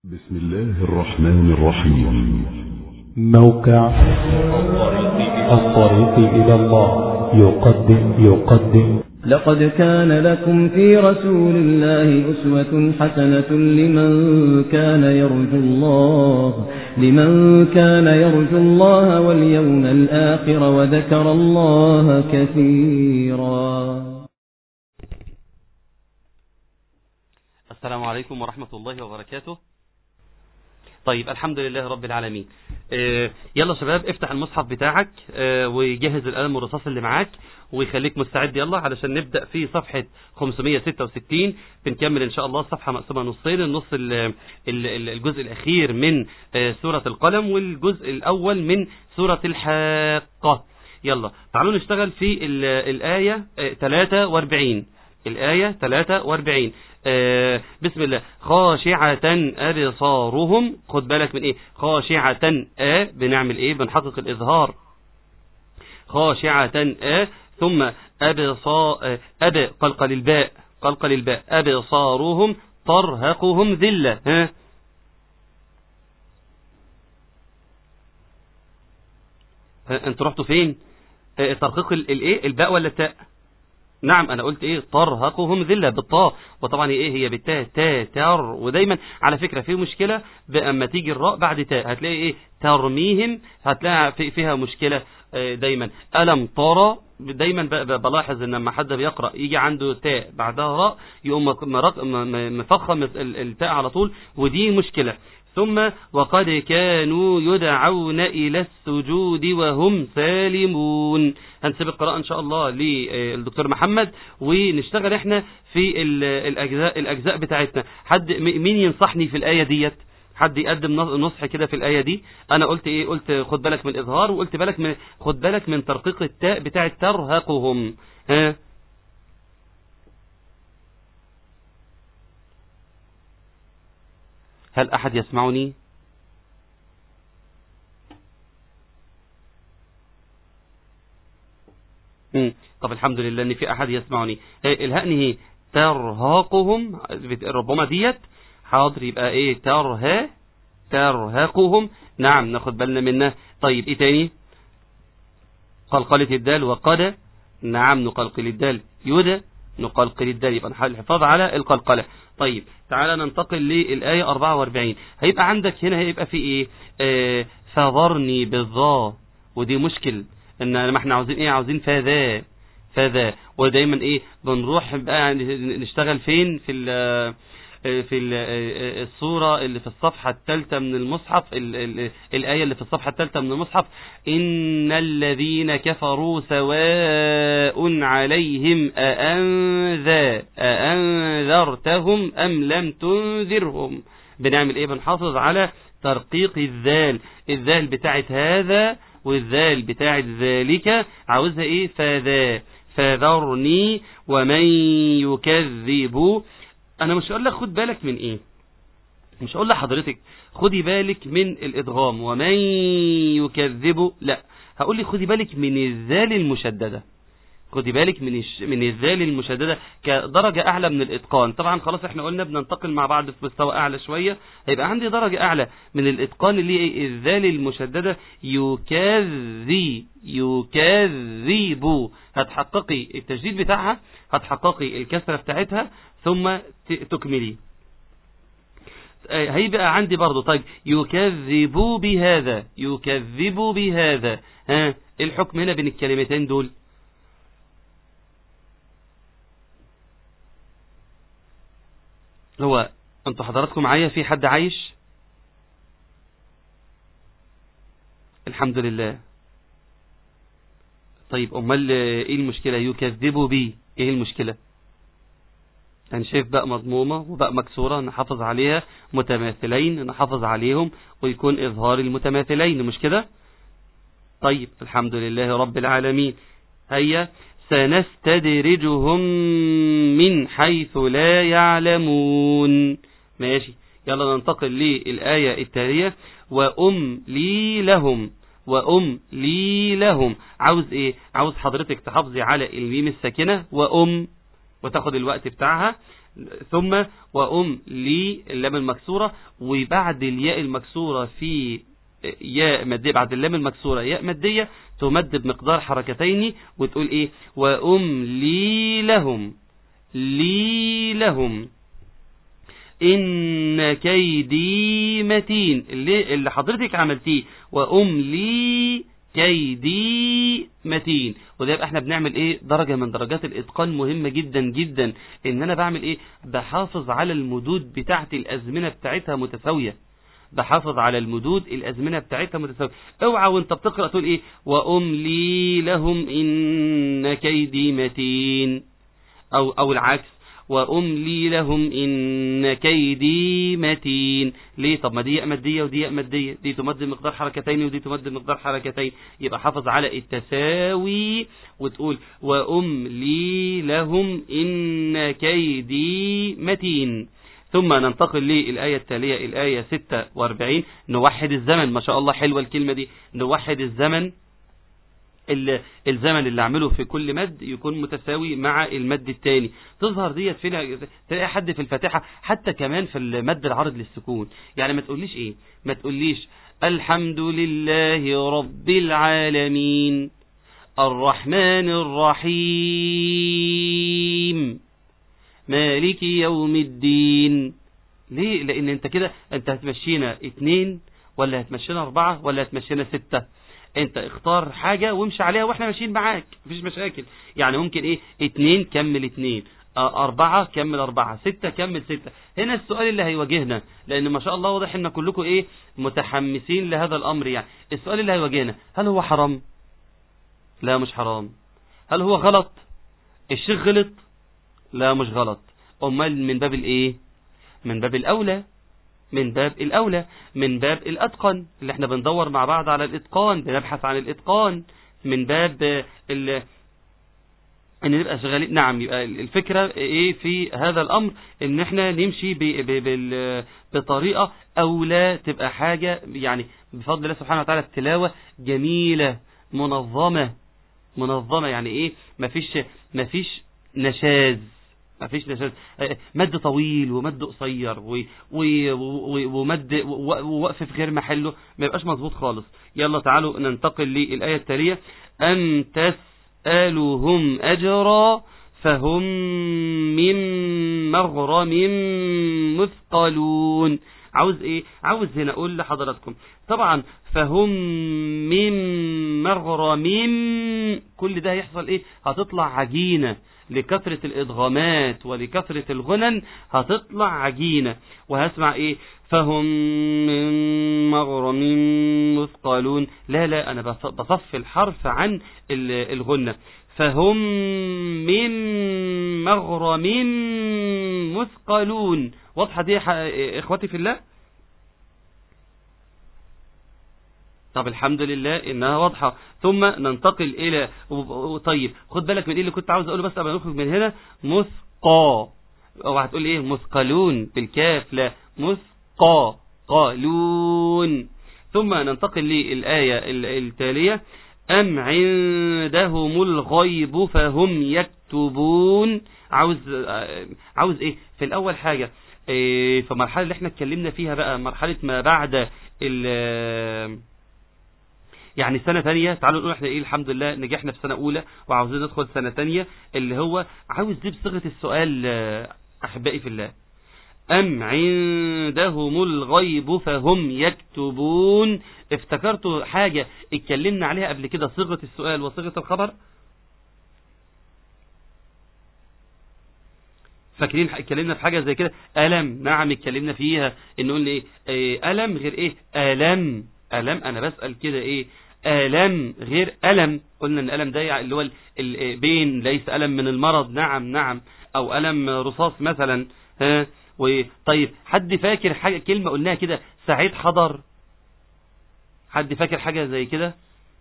بسم الله الرحمن الرحيم موقع الطريق إلى الله يقدم يقدم لقد كان لكم في رسول الله أسوة حسنة لمن كان يرجو الله لمن كان يرجو الله واليوم الآخر وذكر الله كثيرا السلام عليكم ورحمة الله وبركاته طيب الحمد لله رب العالمين آه يلا شباب افتح المصحف بتاعك آه وجهز القلم والرصاص اللي معاك ويخليك مستعد يلا علشان نبدأ في صفحة 566 بنكمل ان شاء الله الصفحة مقسومة نصين النص ال ال الجزء الاخير من آه سورة القلم والجزء الاول من سورة الحاقة يلا تعالوا نشتغل في ال الآية 43 الآية 43 آه بسم الله خاشعة أبصارهم خد بالك من إيه خاشعة آ بنعمل إيه بنحقق الإظهار خاشعة آ ثم أبصا أب قلقل الباء قلقل الباء أبصارهم ترهقهم ذلة ها انتوا رحتوا فين آه ترقيق الايه الباء ولا التاء نعم انا قلت ايه ترهقهم ذله بالطاء وطبعا ايه هي بالتاء تا تر ودايما على فكره في مشكله اما تيجي الراء بعد تاء هتلاقي ايه ترميهم هتلاقي في فيها مشكله دايما الم ترى دايما بلاحظ ان لما حد بيقرا يجي عنده تاء بعدها راء يقوم مفخم التاء على طول ودي مشكله ثم وقد كانوا يدعون إلى السجود وهم سالمون هنسيب القراءة إن شاء الله للدكتور محمد ونشتغل إحنا في الأجزاء, الأجزاء بتاعتنا حد مين ينصحني في الآية ديت حد يقدم نصح كده في الآية دي أنا قلت إيه قلت خد بالك من الإظهار وقلت بالك من خد بالك من ترقيق التاء بتاع ترهقهم ها هل أحد يسمعني مم. طب الحمد لله ان في احد يسمعني الهقني هي ترهقهم ربما ديت حاضر يبقى ايه ترها ترهقهم نعم ناخد بالنا منها طيب ايه تاني قلقلة الدال وقد نعم نقلقل الدال يد نقلقل الدال يبقى الحفاظ على القلقلة طيب تعالى ننتقل للآية 44 هيبقى عندك هنا هيبقى في ايه آه فذرني بالظا ودي مشكل ان ما احنا عاوزين ايه عاوزين فذا فذا ودايما ايه بنروح بقى نشتغل فين في ال في الصورة اللي في الصفحة الثالثة من المصحف ال ال الآية اللي في الصفحة الثالثة من المصحف إن الذين كفروا سواء عليهم أأنذا أأنذرتهم أم لم تنذرهم بنعمل إيه بنحافظ على ترقيق الذال الذال بتاعت هذا والذال بتاعت ذلك عاوزها إيه فذا فذرني ومن يكذب انا مش هقول لك خد بالك من ايه مش هقول لحضرتك خدي بالك من الادغام ومن يكذب لا هقول لي خدي بالك من الذال المشدده خدي بالك من الش... من الذال المشدده كدرجه اعلى من الاتقان طبعا خلاص احنا قلنا بننتقل مع بعض في مستوى اعلى شويه هيبقى عندي درجه اعلى من الاتقان اللي هي الذال المشدده يكذي يكذب هتحققي التشديد بتاعها هتحققي الكسره بتاعتها ثم تكملي هيبقى عندي برضو طيب يكذبوا بهذا يكذبوا بهذا ها الحكم هنا بين الكلمتين دول هو انتوا حضراتكم معايا في حد عايش الحمد لله طيب امال ايه المشكلة يكذبوا بي ايه المشكلة يعني شايف باء مضمومة وباء مكسورة نحافظ عليها متماثلين نحافظ عليهم ويكون إظهار المتماثلين مش كده طيب الحمد لله رب العالمين هيا سنستدرجهم من حيث لا يعلمون ماشي يلا ننتقل للآية التالية وأم لي لهم وأم لي لهم عاوز ايه عاوز حضرتك تحافظي على الميم الساكنة وأم وتاخد الوقت بتاعها ثم وأم لي اللام المكسورة وبعد الياء المكسورة في ياء مادية بعد اللام المكسورة ياء مادية تمد بمقدار حركتين وتقول ايه وأم لي لهم لي لهم إن كيدي متين اللي, اللي حضرتك عملتيه وأم لي كيدي متين وده يبقى احنا بنعمل ايه درجة من درجات الاتقان مهمة جدا جدا ان انا بعمل ايه بحافظ على المدود بتاعت الازمنة بتاعتها متساوية بحافظ على المدود الازمنة بتاعتها متساوية اوعى وانت بتقرأ تقول ايه واملي لهم ان كيدي متين او او العكس وأملي لهم إن كيدي متين ليه طب ما دي ياء مادية ودي ياء مادية دي تمد مقدار حركتين ودي تمد مقدار حركتين يبقى حافظ على التساوي وتقول وأملي لهم إن كيدي متين ثم ننتقل للآية التالية الآية 46 نوحد الزمن ما شاء الله حلوة الكلمة دي نوحد الزمن الزمن اللي اعمله في كل مد يكون متساوي مع المد الثاني تظهر ديت فين تلاقي حد في الفاتحة حتى كمان في المد العرض للسكون يعني ما تقوليش ايه ما تقوليش الحمد لله رب العالمين الرحمن الرحيم مالك يوم الدين ليه لان انت كده انت هتمشينا اتنين ولا هتمشينا اربعة ولا هتمشينا ستة انت اختار حاجة وامشي عليها واحنا ماشيين معاك مفيش مشاكل يعني ممكن ايه اتنين كمل اتنين اه اربعة كمل اربعة ستة كمل ستة هنا السؤال اللي هيواجهنا لان ما شاء الله واضح ان كلكم ايه متحمسين لهذا الامر يعني السؤال اللي هيواجهنا هل هو حرام لا مش حرام هل هو غلط الشيخ غلط لا مش غلط امال من باب الايه من باب الاولى من باب الأولى من باب الأتقن اللي احنا بندور مع بعض على الإتقان بنبحث عن الإتقان من باب ال ان نبقى شغالين نعم يبقى الفكرة ايه في هذا الامر ان احنا نمشي ب ب بال بطريقة او لا تبقى حاجة يعني بفضل الله سبحانه وتعالى التلاوة جميلة منظمة منظمة يعني ايه مفيش مفيش نشاز ما فيش نشاز مد طويل ومد قصير ومد ووقف في غير محله ما يبقاش مظبوط خالص يلا تعالوا ننتقل للآية التالية أم تسألهم أجرا فهم من مغرم مثقلون عاوز ايه عاوز هنا اقول لحضراتكم طبعا فهم من مغرم كل ده هيحصل ايه هتطلع عجينة لكثرة الإدغامات ولكثرة الغنن هتطلع عجينة وهسمع إيه فهم من مغرم مثقلون لا لا أنا بصف الحرف عن الغنة فهم من مغرم مثقلون واضحة دي إخوتي في الله طب الحمد لله انها واضحة ثم ننتقل الى طيب خد بالك من ايه اللي كنت عاوز اقوله بس قبل ما نخرج من هنا مثقى اوعى تقول ايه مثقلون بالكاف لا مثقى قالون ثم ننتقل للآية التالية أم عندهم الغيب فهم يكتبون عاوز عاوز ايه في الاول حاجة إيه في المرحلة اللي احنا اتكلمنا فيها بقى مرحلة ما بعد يعني سنة تانية تعالوا نقول احنا ايه الحمد لله نجحنا في سنة اولى وعاوزين ندخل سنة تانية اللي هو عاوز دي بصيغة السؤال احبائي في الله ام عندهم الغيب فهم يكتبون افتكرتوا حاجة اتكلمنا عليها قبل كده صيغة السؤال وصيغة الخبر فاكرين اتكلمنا في حاجة زي كده ألم نعم اتكلمنا فيها ان قلنا ايه, ايه ألم غير ايه ألم ألم أنا بسأل كده إيه ألم غير ألم قلنا أن ألم ده اللي هو بين ليس ألم من المرض نعم نعم أو ألم رصاص مثلا ها وطيب حد فاكر حاجة كلمة قلناها كده سعيد حضر حد فاكر حاجة زي كده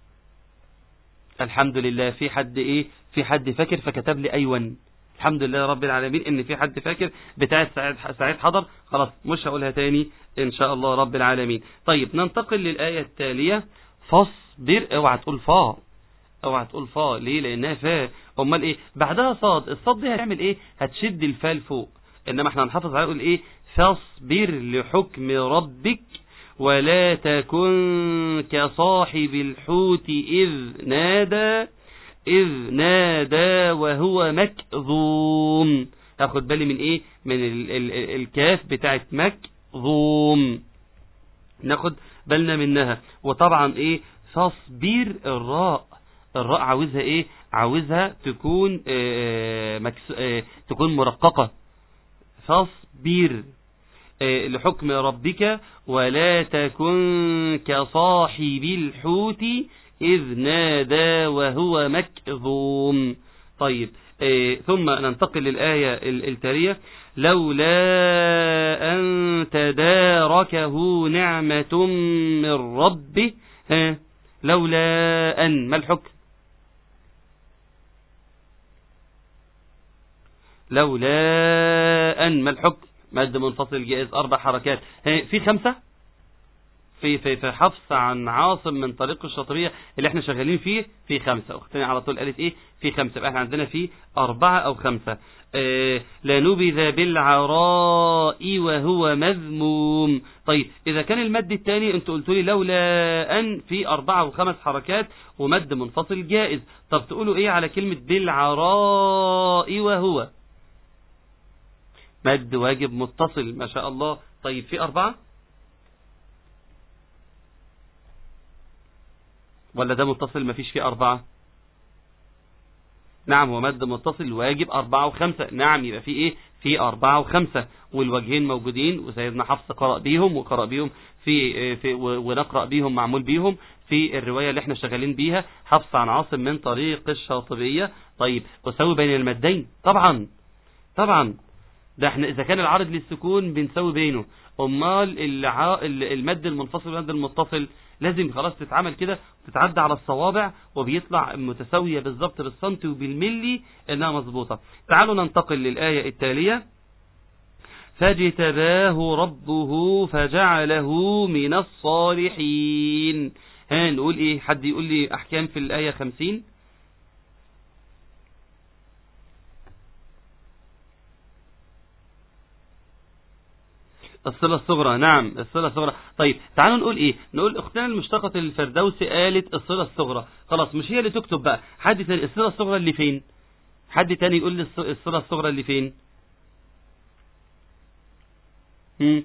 الحمد لله في حد ايه في حد فاكر فكتب لي ايون الحمد لله رب العالمين ان في حد فاكر بتاعه سعيد سعيد حضر خلاص مش هقولها تاني ان شاء الله رب العالمين طيب ننتقل للآية التالية فاصبر اوعى تقول فا اوعى تقول فا ليه لانها فا امال ايه بعدها صاد الصاد دي هتعمل ايه هتشد الفال فوق انما احنا هنحافظ على نقول ايه فاصبر لحكم ربك ولا تكن كصاحب الحوت إذ نادى إذ نادى وهو مكظوم هاخد بالي من ايه من ال ال ال الكاف بتاعت مكظوم ناخد بالنا منها وطبعا ايه فاصبر الراء الراء عاوزها ايه عاوزها تكون آه مكس... آه تكون مرققة فاصبر آه لحكم ربك ولا تكن كصاحب الحوت إذ نادى وهو مكظوم طيب آه ثم ننتقل للآية التالية لولا أن تداركه نعمة من ربه ها لولا أن ما الحكم لولا أن ما الحكم مد منفصل جائز أربع حركات في خمسة في في في حفص عن عاصم من طريق الشاطبية اللي احنا شغالين فيه في خمسة اختنا على طول قالت ايه في خمسة يبقى احنا عندنا في أربعة أو خمسة اه لنبذ بالعراء وهو مذموم طيب إذا كان المد الثاني انتوا قلتوا لي لولا أن في أربعة وخمس حركات ومد منفصل جائز طب تقولوا ايه على كلمة بالعراء وهو مد واجب متصل ما شاء الله طيب في أربعة ولا ده متصل ما فيش فيه أربعة نعم هو مد متصل واجب أربعة وخمسة نعم يبقى في إيه في أربعة وخمسة والوجهين موجودين وسيدنا حفص قرأ بيهم وقرأ بيهم في, في ونقرأ بيهم معمول بيهم في الرواية اللي احنا شغالين بيها حفص عن عاصم من طريق الشاطبية طيب وسوي بين المدين طبعا طبعا ده احنا اذا كان العارض للسكون بنسوي بينه امال الع... المد المنفصل والمد المتصل لازم خلاص تتعمل كده تتعدى على الصوابع وبيطلع متساويه بالظبط بالسنتي وبالملي انها مظبوطه تعالوا ننتقل للايه التاليه فاجتباه ربه فجعله من الصالحين ها نقول ايه حد يقول لي احكام في الايه 50 الصلة الصغرى نعم الصلة الصغرى طيب تعالوا نقول ايه نقول اختنا المشتقة الفردوسي قالت الصلة الصغرى خلاص مش هي اللي تكتب بقى حد تاني الصلة الصغرى اللي فين حد تاني يقول لي الصلة الصغرى اللي فين هم.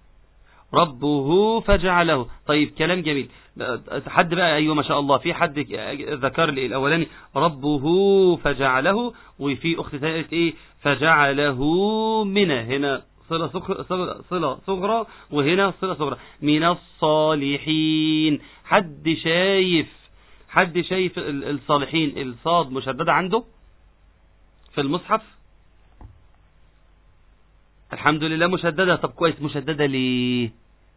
ربه فجعله طيب كلام جميل حد بقى ايوه ما شاء الله في حد ذكر لي الاولاني ربه فجعله وفي اخت ثانيه ايه فجعله من هنا صلة صغرى, صلة صغرى وهنا صلة صغرى من الصالحين حد شايف حد شايف الصالحين الصاد مشددة عنده في المصحف الحمد لله مشددة طب كويس مشددة ليه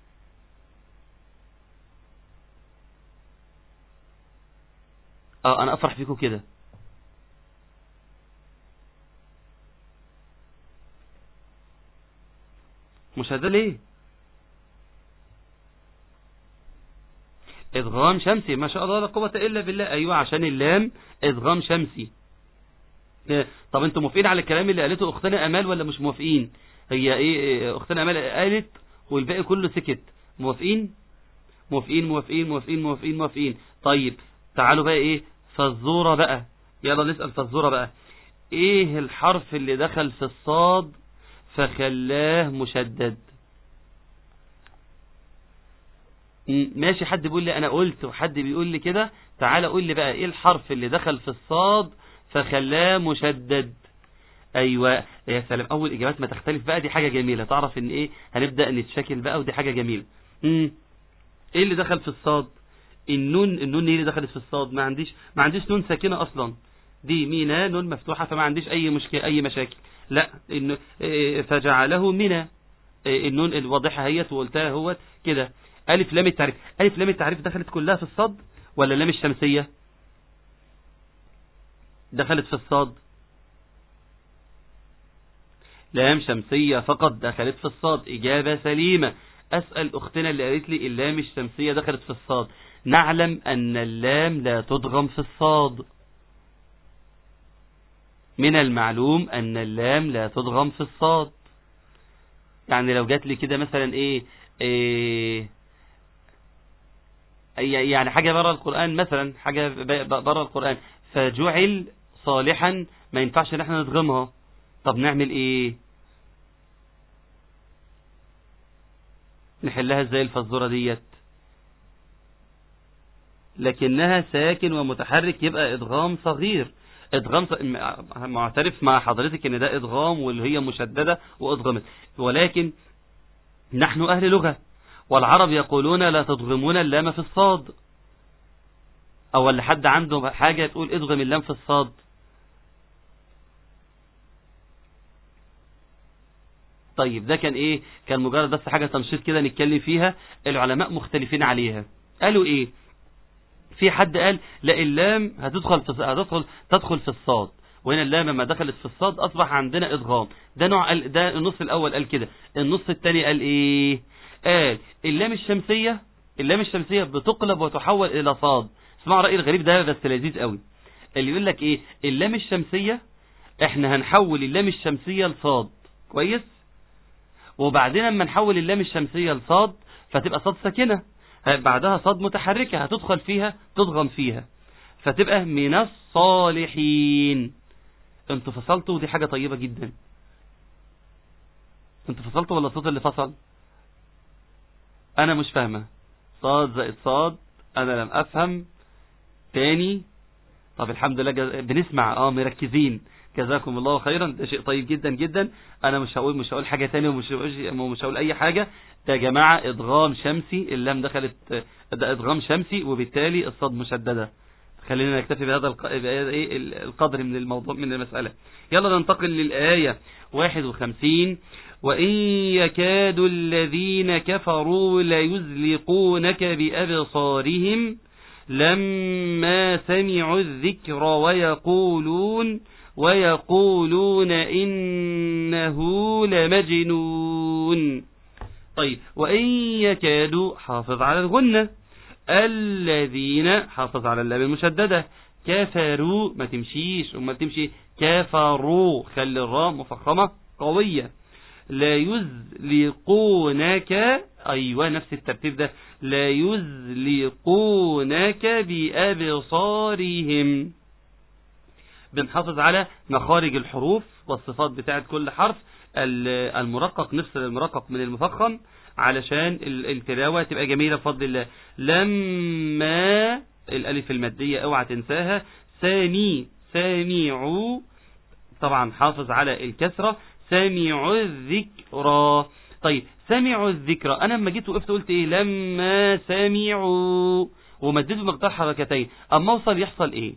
اه انا افرح فيكم كده مشاهدة ليه ادغام شمسي ما شاء الله لا قوة الا بالله ايوه عشان اللام ادغام شمسي طب انتوا موافقين على الكلام اللي قالته اختنا امال ولا مش موافقين هي ايه اختنا امال قالت والباقي كله سكت موافقين موافقين موافقين موافقين موافقين موافقين طيب تعالوا بقى ايه فالزورة بقى يلا نسأل فالزورة بقى ايه الحرف اللي دخل في الصاد فخلاه مشدد ماشي حد بيقول لي انا قلت وحد بيقول لي كده تعالى قول لي بقى ايه الحرف اللي دخل في الصاد فخلاه مشدد ايوه يا سلام اول اجابات ما تختلف بقى دي حاجه جميله تعرف ان ايه هنبدا نتشكل بقى ودي حاجه جميله امم ايه اللي دخل في الصاد النون النون ايه اللي دخلت في الصاد ما عنديش ما عنديش نون ساكنه اصلا دي مينا نون مفتوحه فما عنديش اي مشكله اي مشاكل لا إن فجعله من النون الواضحة هيت وقلتها هو كده ألف لام التعريف ألف لام التعريف دخلت كلها في الصاد ولا لام الشمسية دخلت في الصاد لام شمسية فقط دخلت في الصاد إجابة سليمة أسأل أختنا اللي قالت لي اللام الشمسية دخلت في الصاد نعلم أن اللام لا تدغم في الصاد من المعلوم أن اللام لا تدغم في الصاد يعني لو جات لي كده مثلا ايه, إيه يعني حاجة بره القرآن مثلا حاجة بره القرآن فجعل صالحا ما ينفعش ان احنا ندغمها طب نعمل ايه نحلها ازاي الفزورة ديت لكنها ساكن ومتحرك يبقى ادغام صغير ادغام ص... معترف مع حضرتك ان ده ادغام واللي هي مشددة وادغمت ولكن نحن اهل لغة والعرب يقولون لا تضغمون اللام في الصاد او اللي حد عنده حاجة تقول ادغم اللام في الصاد طيب ده كان ايه كان مجرد بس حاجة تنشيط كده نتكلم فيها العلماء مختلفين عليها قالوا ايه في حد قال لا اللام هتدخل في هتدخل تدخل في الصاد وهنا اللام لما دخلت في الصاد اصبح عندنا ادغام ده نوع قال ده النص الاول قال كده النص الثاني قال ايه قال اللام الشمسية اللام الشمسية بتقلب وتحول الى صاد اسمع رأي الغريب ده بس لذيذ قوي اللي يقول لك ايه اللام الشمسية احنا هنحول اللام الشمسية لصاد كويس وبعدين لما نحول اللام الشمسية لصاد فتبقى صاد ساكنة بعدها صاد متحركة هتدخل فيها تضغم فيها فتبقى من الصالحين انتوا فصلتوا ودي حاجة طيبة جدا انتوا فصلتوا ولا الصوت اللي فصل انا مش فاهمة صاد زائد صاد انا لم افهم تاني طب الحمد لله جز... بنسمع اه مركزين جزاكم الله خيرا ده شيء طيب جدا جدا انا مش هقول مش هقول حاجة تانية ومش مش هقول اي حاجة ده يا جماعة ادغام شمسي اللام دخلت ده ادغام شمسي وبالتالي الصاد مشددة خلينا نكتفي بهذا القدر من الموضوع من المسألة يلا ننتقل للآية 51 وإن يكاد الذين كفروا ليزلقونك بأبصارهم لما سمعوا الذكر ويقولون ويقولون إنه لمجنون طيب وإن يكادوا حافظ على الغنة الذين حافظ على اللام المشددة كفروا ما تمشيش وما تمشي كفروا خلي الراء مفخمة قوية لا يزلقونك أيوة نفس الترتيب ده لا يزلقونك بأبصارهم بنحافظ على مخارج الحروف والصفات بتاعت كل حرف المرقق نفصل المرقق من المفخم علشان التلاوة تبقى جميلة بفضل الله لما الألف المادية اوعى تنساها سامي سامعوا طبعا حافظ على الكسرة سامعوا الذكرى طيب سمعوا الذكرى انا لما جيت وقفت قلت ايه لما سمعوا ومديت بمقدار حركتين اما اوصل يحصل ايه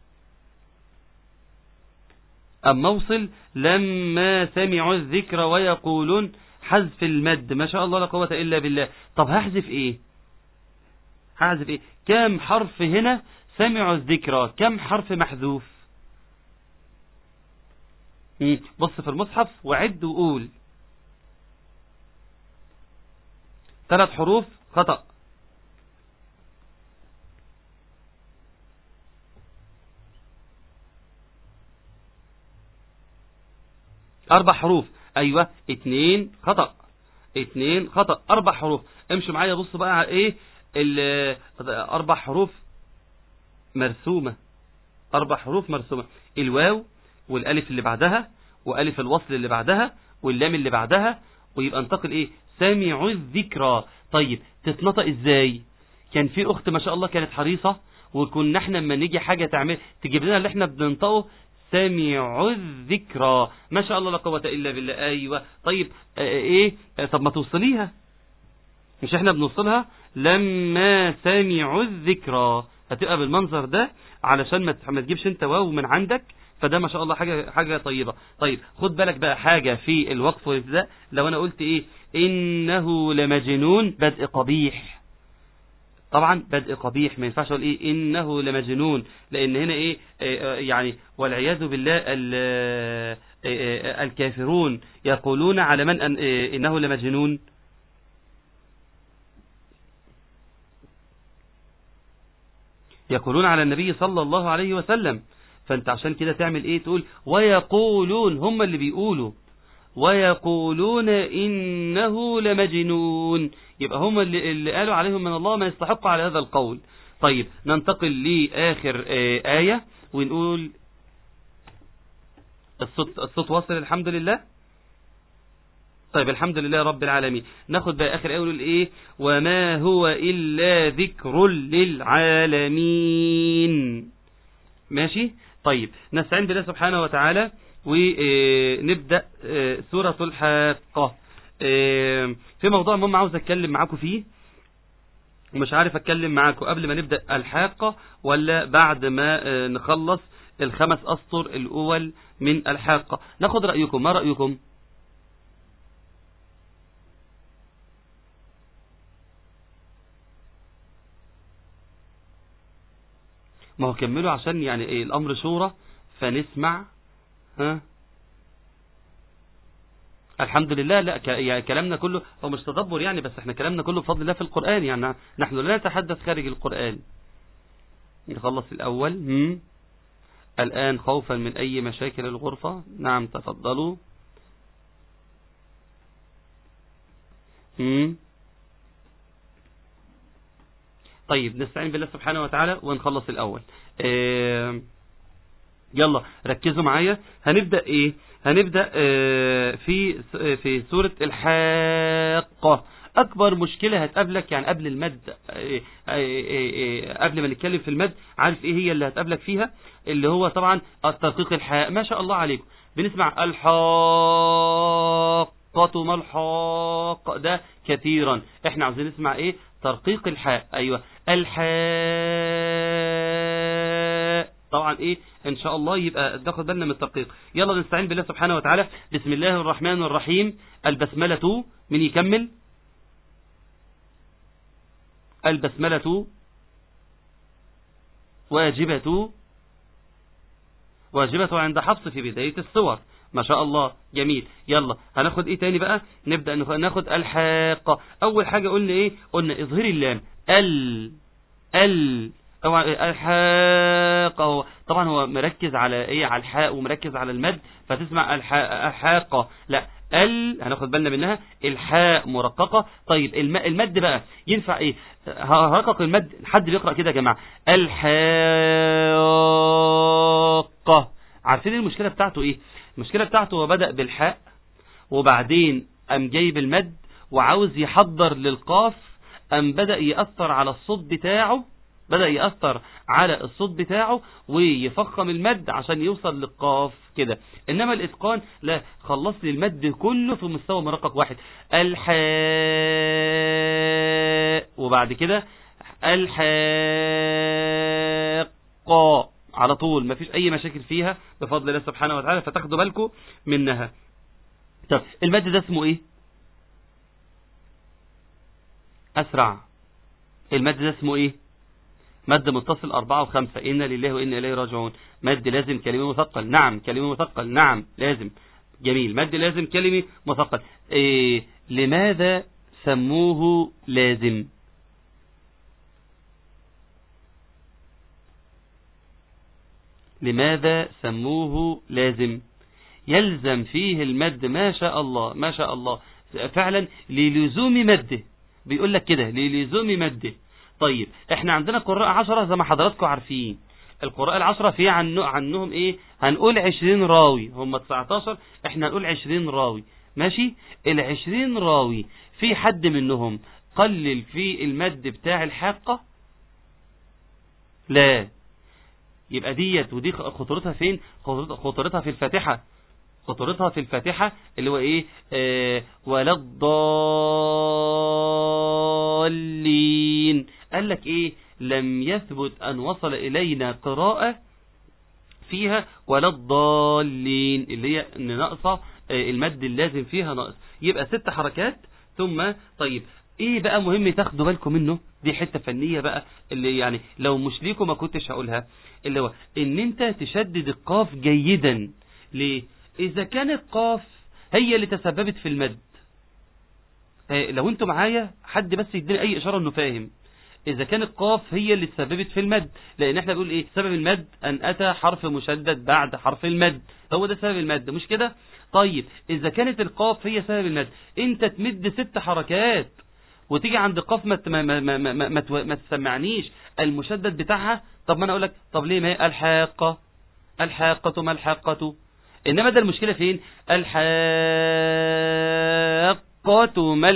اما اوصل لما سمعوا الذكر ويقولون حذف المد ما شاء الله لا قوة الا بالله طب هحذف ايه هحذف ايه كم حرف هنا سمعوا الذكرى كم حرف محذوف بص في المصحف وعد وقول ثلاث حروف خطأ أربع حروف أيوة اتنين خطأ اتنين خطأ أربع حروف امشوا معايا بص بقى على ايه أربع حروف مرسومة أربع حروف مرسومة الواو والالف اللي بعدها والف الوصل اللي بعدها واللام اللي بعدها ويبقى انتقل ايه سامعوا الذكرى طيب تتنطق ازاي كان في اخت ما شاء الله كانت حريصة وكنا احنا لما نيجي حاجة تعمل تجيب لنا اللي احنا بننطقه سامعوا الذكرى ما شاء الله لا قوة الا بالله ايوه طيب اه ايه اه طب ما توصليها مش احنا بنوصلها لما سامعوا الذكرى هتبقى بالمنظر ده علشان ما تجيبش انت واو من عندك فده ما شاء الله حاجة حاجة طيبة طيب خد بالك بقى حاجة في الوقف والابتداء لو انا قلت ايه انه لمجنون بدء قبيح طبعا بدء قبيح ما ينفعش اقول ايه انه لمجنون لان هنا ايه يعني والعياذ بالله الكافرون يقولون على من أن انه لمجنون يقولون على النبي صلى الله عليه وسلم فانت عشان كده تعمل ايه تقول ويقولون هم اللي بيقولوا ويقولون إنه لمجنون يبقى هم اللي, اللي قالوا عليهم من الله ما يستحقوا على هذا القول طيب ننتقل لآخر آه آية ونقول الصوت, الصوت واصل الحمد لله طيب الحمد لله رب العالمين ناخد بقى آخر آية ونقول إيه وما هو إلا ذكر للعالمين ماشي طيب نستعين بالله سبحانه وتعالى ونبدأ سورة الحاقة في موضوع مهم عاوز اتكلم معاكم فيه ومش عارف اتكلم معاكم قبل ما نبدأ الحاقة ولا بعد ما نخلص الخمس أسطر الأول من الحاقة ناخد رأيكم ما رأيكم ما هو كملوا عشان يعني ايه الامر شورى فنسمع ها الحمد لله لا ك... يعني كلامنا كله هو مش تدبر يعني بس احنا كلامنا كله بفضل الله في القرآن يعني نحن لا نتحدث خارج القرآن نخلص الأول هم. الآن خوفا من أي مشاكل الغرفة نعم تفضلوا هم. طيب نستعين بالله سبحانه وتعالى ونخلص الأول اه يلا ركزوا معايا هنبدأ ايه هنبدأ اه في في سورة الحاقة اكبر مشكلة هتقابلك يعني قبل المد اه قبل ما نتكلم في المد عارف ايه هي اللي هتقابلك فيها اللي هو طبعا الترقيق الحاء ما شاء الله عليكم بنسمع الحاقة ما الحاق ده كثيرا احنا عاوزين نسمع ايه ترقيق الحاء ايوه الحاء طبعا ايه ان شاء الله يبقى ناخد بالنا من الترقيق يلا نستعين بالله سبحانه وتعالى بسم الله الرحمن الرحيم البسملة من يكمل البسملة واجبة واجبة عند حفص في بداية الصور ما شاء الله جميل يلا هناخد ايه تاني بقى نبدأ ناخد الحاقة اول حاجة قلنا ايه قلنا اظهري اللام ال ال طبعا الحاقة هو طبعا هو مركز على ايه على الحاء ومركز على المد فتسمع الحاقة لا ال هناخد بالنا منها الحاء مرققة طيب المد بقى ينفع ايه هرقق المد حد بيقرأ كده يا جماعة الحاقة عارفين المشكلة بتاعته ايه المشكلة بتاعته هو بدأ بالحاء وبعدين قام جايب المد وعاوز يحضر للقاف قام بدأ يأثر على الصوت بتاعه بدأ يأثر على الصوت بتاعه ويفخم المد عشان يوصل للقاف كده إنما الإتقان لا خلص لي المد كله في مستوى مرقق واحد الحاء وبعد كده الحاقة على طول مفيش أي مشاكل فيها بفضل الله سبحانه وتعالى فتاخدوا بالكم منها طب المد ده اسمه ايه أسرع المد ده اسمه ايه مد متصل أربعة وخمسة إنا لله وإنا إليه راجعون مد لازم كلمة مثقل نعم كلمة مثقل نعم لازم جميل مد لازم كلمة مثقل إيه لماذا سموه لازم لماذا سموه لازم يلزم فيه المد ما شاء الله ما شاء الله فعلا للزوم مده بيقول لك كده للزوم مده طيب احنا عندنا قراء عشرة زي ما حضراتكم عارفين القراء العشرة في عن عنهم ايه هنقول عشرين راوي هم 19 احنا هنقول عشرين راوي ماشي العشرين راوي في حد منهم قلل في المد بتاع الحاقة لا يبقى ديت ودي خطورتها فين خطورتها في الفاتحة خطورتها في الفاتحة اللي هو ايه آه ولا الضالين قال لك ايه لم يثبت ان وصل الينا قراءة فيها ولا الضالين اللي هي ان ناقصة آه المد اللازم فيها ناقص يبقى ست حركات ثم طيب ايه بقى مهم تاخدوا بالكم منه دي حتة فنية بقى اللي يعني لو مش ليكم ما كنتش هقولها اللي هو ان انت تشدد القاف جيدا ليه اذا كان القاف هي اللي تسببت في المد اه لو انتوا معايا حد بس يديني اي اشارة انه فاهم اذا كان القاف هي اللي تسببت في المد لان احنا بنقول ايه سبب المد ان اتى حرف مشدد بعد حرف المد هو ده سبب المد مش كده طيب إذا كانت القاف هي سبب المد أنت تمد ست حركات وتيجي عند قاف ما ما ما ما ما, ما, تو- ما تسمعنيش المشدد بتاعها طب ما انا اقول لك طب ليه ما هي الحاقه الحاقه ما الحاقه انما ده المشكله فين الحاقه ما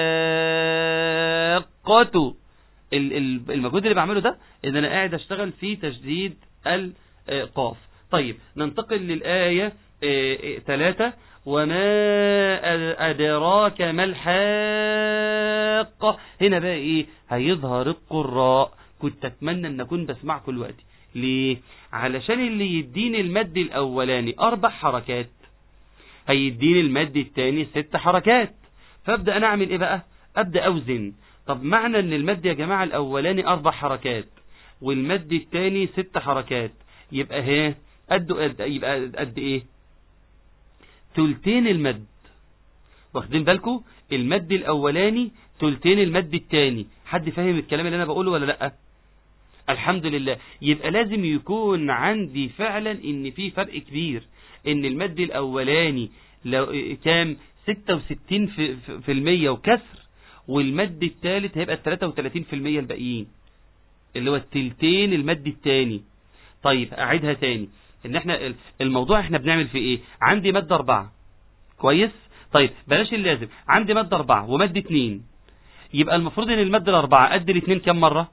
الحاقه ال- ال- المجهود اللي بعمله ده ان انا قاعد اشتغل في تشديد القاف طيب ننتقل للآية ثلاثة وما أد- أدراك ما الحاقة هنا بقى ايه هيظهر القراء كنت اتمنى ان اكون بسمعكم دلوقتي ليه علشان اللي يديني المد الاولاني اربع حركات هيديني المد الثاني ست حركات فابدا انا اعمل ايه بقى ابدا اوزن طب معنى ان المد يا جماعه الاولاني اربع حركات والمد الثاني ست حركات يبقى ها قد قد يبقى قد ايه تلتين المد واخدين بالكم المد الاولاني تلتين المد الثاني حد فاهم الكلام اللي انا بقوله ولا لا الحمد لله يبقى لازم يكون عندي فعلا ان في فرق كبير ان المد الاولاني لو كام 66 في, في, في المية وكسر والمد الثالث هيبقى 33 في المية الباقيين اللي هو التلتين المد الثاني طيب اعيدها تاني ان احنا الموضوع احنا بنعمل في ايه عندي مد اربعة كويس طيب بلاش اللازم عندي مد اربعة ومد اتنين يبقى المفروض ان المد الاربعة قد الاتنين كم مرة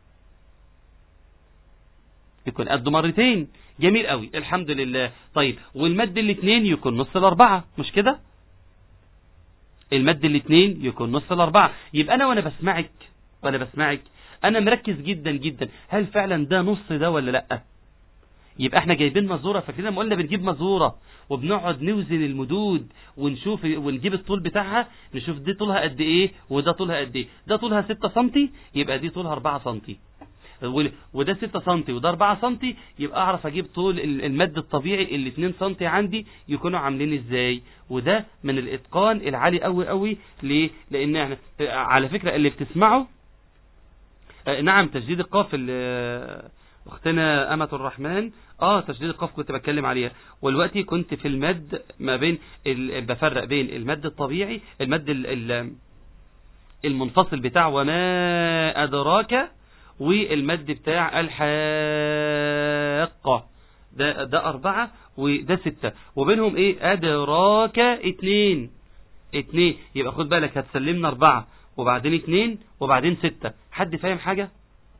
يكون قده مرتين جميل قوي الحمد لله طيب والمد الاثنين يكون نص الاربعة مش كده المد الاثنين يكون نص الاربعة يبقى انا وانا بسمعك وانا بسمعك انا مركز جدا جدا هل فعلا ده نص ده ولا لا يبقى احنا جايبين مزورة فاكرين لما قلنا بنجيب مزورة وبنقعد نوزن المدود ونشوف ونجيب الطول بتاعها نشوف دي طولها قد ايه وده طولها قد ايه ده طولها 6 سم يبقى دي طولها 4 سم وده 6 سم وده 4 سم يبقى اعرف اجيب طول المد الطبيعي ال 2 سم عندي يكونوا عاملين ازاي وده من الاتقان العالي قوي قوي ليه لان احنا على فكرة اللي بتسمعه نعم تجديد القاف اختنا أمة الرحمن اه تشديد القاف كنت بتكلم عليها والوقتي كنت في المد ما بين بفرق بين المد الطبيعي المد المنفصل بتاع وما أدراك والمد بتاع الحاقة ده, ده أربعة وده ستة وبينهم ايه أدراك اتنين اتنين يبقى خد بالك هتسلمنا أربعة وبعدين اتنين وبعدين ستة حد فاهم حاجة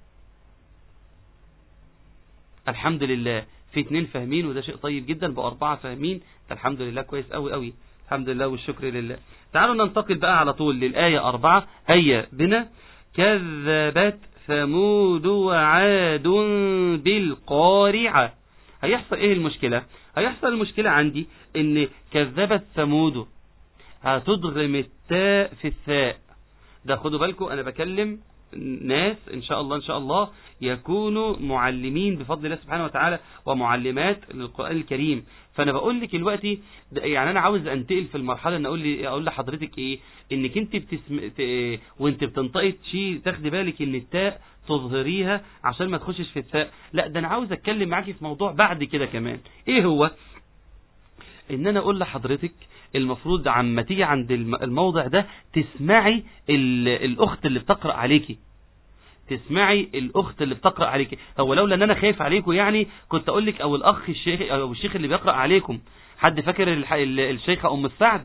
الحمد لله في اتنين فاهمين وده شيء طيب جدا بأربعة فاهمين الحمد لله كويس قوي قوي الحمد لله والشكر لله تعالوا ننتقل بقى على طول للآية أربعة هيا بنا كذبت ثمود وعاد بالقارعة هيحصل ايه المشكلة هيحصل المشكلة عندي ان كذبت ثمود هتضغم التاء في الثاء ده خدوا بالكم انا بكلم ناس ان شاء الله ان شاء الله يكونوا معلمين بفضل الله سبحانه وتعالى ومعلمات للقرآن الكريم فانا بقول لك دلوقتي يعني انا عاوز انتقل في المرحله ان اقول لي اقول لحضرتك ايه انك انت بتسم... ت... وانت بتنطقي شيء تاخدي بالك ان التاء تظهريها عشان ما تخشش في التاء لا ده انا عاوز اتكلم معاكي في موضوع بعد كده كمان ايه هو ان انا اقول لحضرتك المفروض عما تيجي عند الموضع ده تسمعي الاخت اللي بتقرأ عليكي تسمعي الاخت اللي بتقرأ عليكي هو لولا ان انا خايف عليكم يعني كنت اقول لك او الاخ الشيخ او الشيخ اللي بيقرأ عليكم حد فاكر الشيخة ام السعد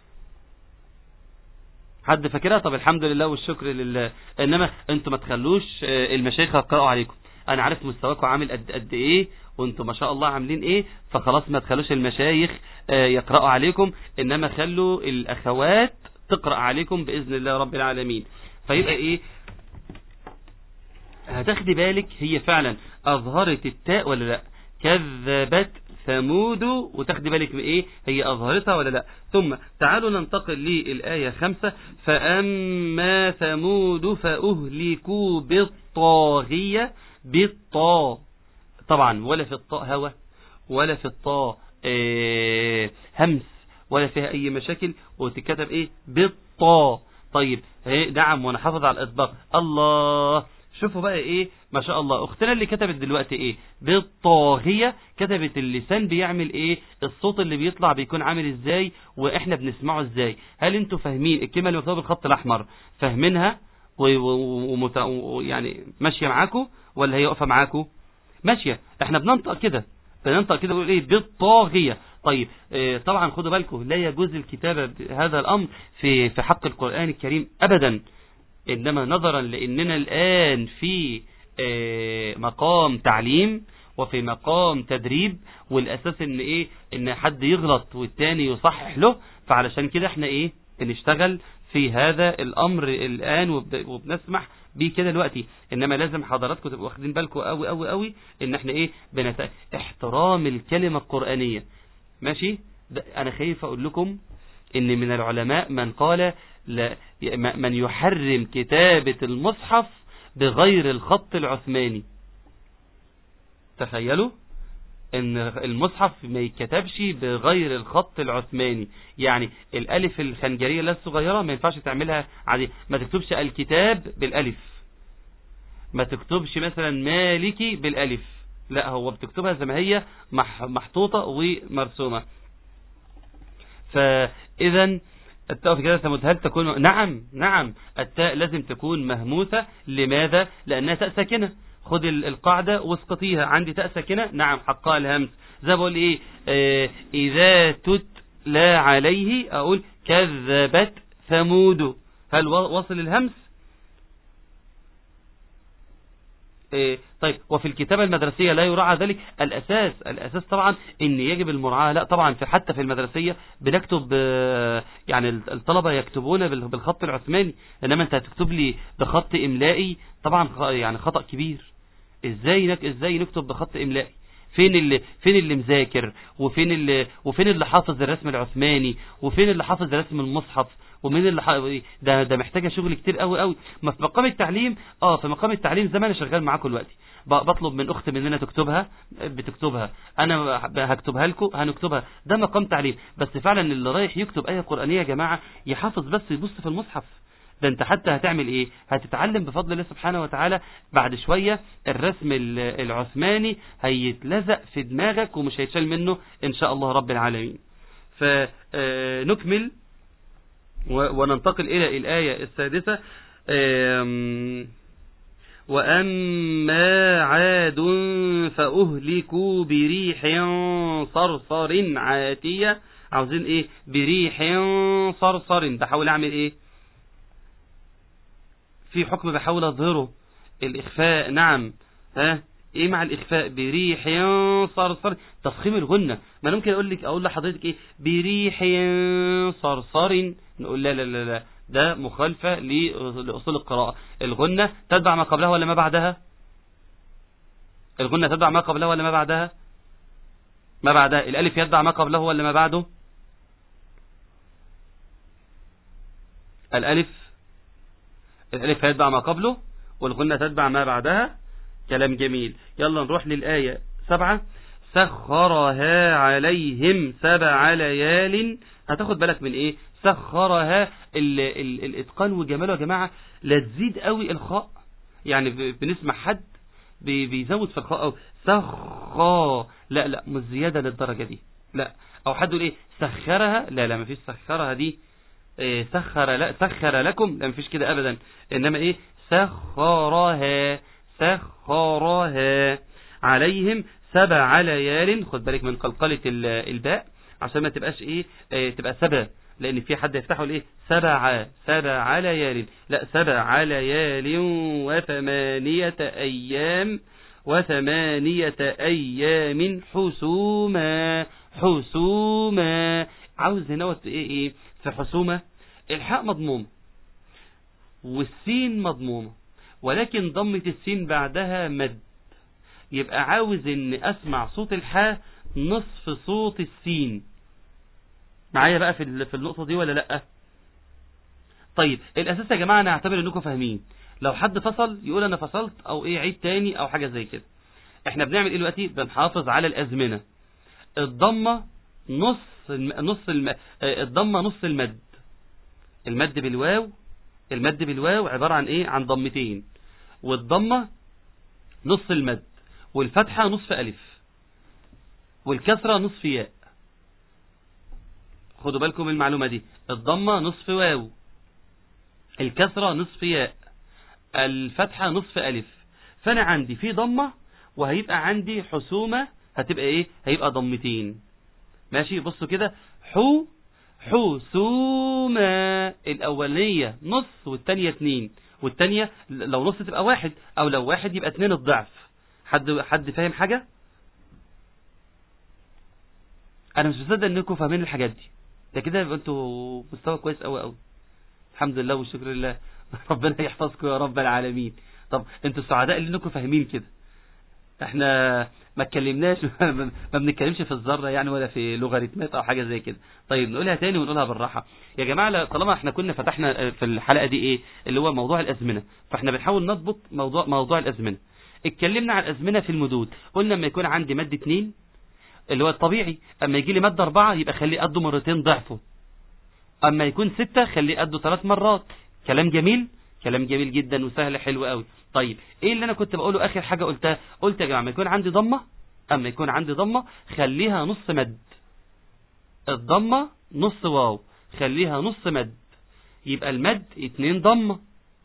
حد فاكرها طب الحمد لله والشكر لله انما انتوا ما تخلوش المشايخ يقرأوا عليكم انا عارف مستواكم عامل قد قد ايه وانتم ما شاء الله عاملين ايه فخلاص ما تخلوش المشايخ يقرأوا عليكم انما خلوا الاخوات تقرأ عليكم باذن الله رب العالمين فيبقى ايه هتاخدي بالك هي فعلا اظهرت التاء ولا لا كذبت ثمود وتاخدي بالك من ايه هي اظهرتها ولا لا ثم تعالوا ننتقل للآية خمسة فأما ثمود فأهلكوا بالطاغية بالطا طبعا ولا في الطاء هوى ولا في الطاء اه همس ولا فيها اي مشاكل وتكتب ايه بالطا طيب نعم وانا حافظ على الاطباق الله شوفوا بقى ايه ما شاء الله اختنا اللي كتبت دلوقتي ايه بالطاغية كتبت اللسان بيعمل ايه الصوت اللي بيطلع بيكون عامل ازاي واحنا بنسمعه ازاي هل انتوا فاهمين الكلمة اللي مكتوبة بالخط الاحمر فاهمينها ويعني ماشية معاكم ولا هي واقفة معاكم ماشية احنا بننطق كده بننطق كده بنقول ايه بالطاغية طيب اه طبعا خدوا بالكم لا يجوز الكتابة بهذا الامر في في حق القرآن الكريم ابدا انما نظرا لاننا الان في اه مقام تعليم وفي مقام تدريب والاساس ان ايه ان حد يغلط والتاني يصحح له فعلشان كده احنا ايه بنشتغل في هذا الامر الان وبنسمح بيه كده دلوقتي انما لازم حضراتكم تبقوا واخدين بالكم قوي قوي قوي ان احنا ايه بنت... احترام الكلمة القرآنية ماشي انا خايف اقول لكم ان من العلماء من قال لا من يحرم كتابة المصحف بغير الخط العثماني تخيلوا ان المصحف ما يتكتبش بغير الخط العثماني يعني الالف الخنجريه اللي الصغيره ما ينفعش تعملها عادي ما تكتبش الكتاب بالالف ما تكتبش مثلا مالكي بالالف لا هو بتكتبها زي ما هي محطوطه ومرسومه فاذا التاء في كده تمد هل تكون نعم نعم التاء لازم تكون مهموسه لماذا لانها تاء ساكنه خد القاعدة واسقطيها عندي تاء ساكنة نعم حقها الهمس زي بقول ايه آه اذا تتلى عليه اقول كذبت ثمود هل وصل الهمس إيه طيب وفي الكتابة المدرسية لا يراعى ذلك الأساس الأساس طبعا إن يجب المراعاة لا طبعا في حتى في المدرسية بنكتب يعني الطلبة يكتبون بالخط العثماني إنما أنت هتكتب لي بخط إملائي طبعا يعني خطأ كبير إزاي نك إزاي نكتب بخط إملائي فين اللي فين اللي مذاكر وفين اللي وفين اللي حافظ الرسم العثماني وفين اللي حافظ رسم المصحف ومين اللي ح... ده ده محتاجه شغل كتير قوي قوي ما في مقام التعليم اه في مقام التعليم زي ما انا شغال معاكم دلوقتي بطلب من اخت مننا تكتبها بتكتبها انا هكتبها لكم هنكتبها ده مقام تعليم بس فعلا اللي رايح يكتب ايه قرانيه يا جماعه يحافظ بس يبص في المصحف ده انت حتى هتعمل ايه هتتعلم بفضل الله سبحانه وتعالى بعد شوية الرسم العثماني هيتلزق في دماغك ومش هيتشال منه ان شاء الله رب العالمين فنكمل وننتقل إلى الآية السادسة وأما عاد فأهلكوا بريح صرصر عاتية عاوزين ايه بريح صرصر بحاول اعمل ايه في حكم بحاول اظهره الاخفاء نعم ها ايه مع الاخفاء بريح صرصر تفخيم الغنة ما ممكن اقول لك اقول لحضرتك ايه بريح صرصر نقول لا لا لا لا ده مخالفة لأصول القراءة الغنة تتبع ما قبلها ولا ما بعدها الغنة تتبع ما قبلها ولا ما بعدها ما بعدها الألف يتبع ما قبله ولا ما بعده الألف الألف يتبع ما قبله والغنة تتبع ما بعدها كلام جميل يلا نروح للآية سبعة سخرها عليهم سبع ليال هتاخد بالك من ايه سخرها ال ال الاتقان وجماله يا جماعة لا تزيد قوي الخاء يعني بنسمع حد بيزود في الخاء او سخا لا لا مش زيادة للدرجة دي لا او حد يقول ايه سخرها لا لا مفيش سخرها دي إيه سخر لا سخر لكم لا مفيش كده ابدا انما ايه سخرها سخرها عليهم سبع ليال خد بالك من قلقلة الباء عشان ما تبقاش ايه, إيه تبقى سبع لان في حد يفتحه الايه سبع سبع ليال لا سبع ليال وثمانية ايام وثمانية ايام حسوما حسوما عاوز هنا ايه ايه في حسومة الحاء مضمومة والسين مضمومة ولكن ضمة السين بعدها مد يبقى عاوز ان اسمع صوت الحاء نصف صوت السين معايا بقى في في النقطة دي ولا لا طيب الاساس يا جماعة انا اعتبر انكم فاهمين لو حد فصل يقول انا فصلت او ايه عيد تاني او حاجة زي كده احنا بنعمل ايه دلوقتي بنحافظ على الازمنة الضمة نص الم... نص الم... الضمة نص المد المد بالواو المد بالواو عبارة عن ايه عن ضمتين والضمة نص المد والفتحة نصف ألف والكسرة نصف ياء خدوا بالكم من المعلومة دي الضمة نصف واو الكسرة نصف ياء الفتحة نصف ألف فأنا عندي في ضمة وهيبقى عندي حسومة هتبقى إيه هيبقى ضمتين ماشي بصوا كده حو حسومة الأولية نص والتانية اتنين والتانية لو نص تبقى واحد أو لو واحد يبقى اتنين الضعف حد حد فاهم حاجة أنا مش مصدق إنكم فاهمين الحاجات دي ده كده يبقى انتوا مستوى كويس قوي قوي الحمد لله والشكر لله ربنا يحفظكم يا رب العالمين طب انتوا سعداء لانكم فاهمين كده احنا ما اتكلمناش ما بنتكلمش في الذره يعني ولا في لوغاريتمات او حاجه زي كده طيب نقولها تاني ونقولها بالراحه يا جماعه طالما احنا كنا فتحنا في الحلقه دي ايه اللي هو موضوع الازمنه فاحنا بنحاول نضبط موضوع موضوع الازمنه اتكلمنا عن الازمنه في المدود قلنا لما يكون عندي مد اتنين اللي هو الطبيعي اما يجي لي مد اربعة يبقى خليه قده مرتين ضعفه اما يكون ستة خليه قده ثلاث مرات كلام جميل كلام جميل جدا وسهل حلو قوي طيب ايه اللي انا كنت بقوله اخر حاجة قلتها قلت يا جماعة اما يكون عندي ضمة اما يكون عندي ضمة خليها نص مد الضمة نص واو خليها نص مد يبقى المد اتنين ضمة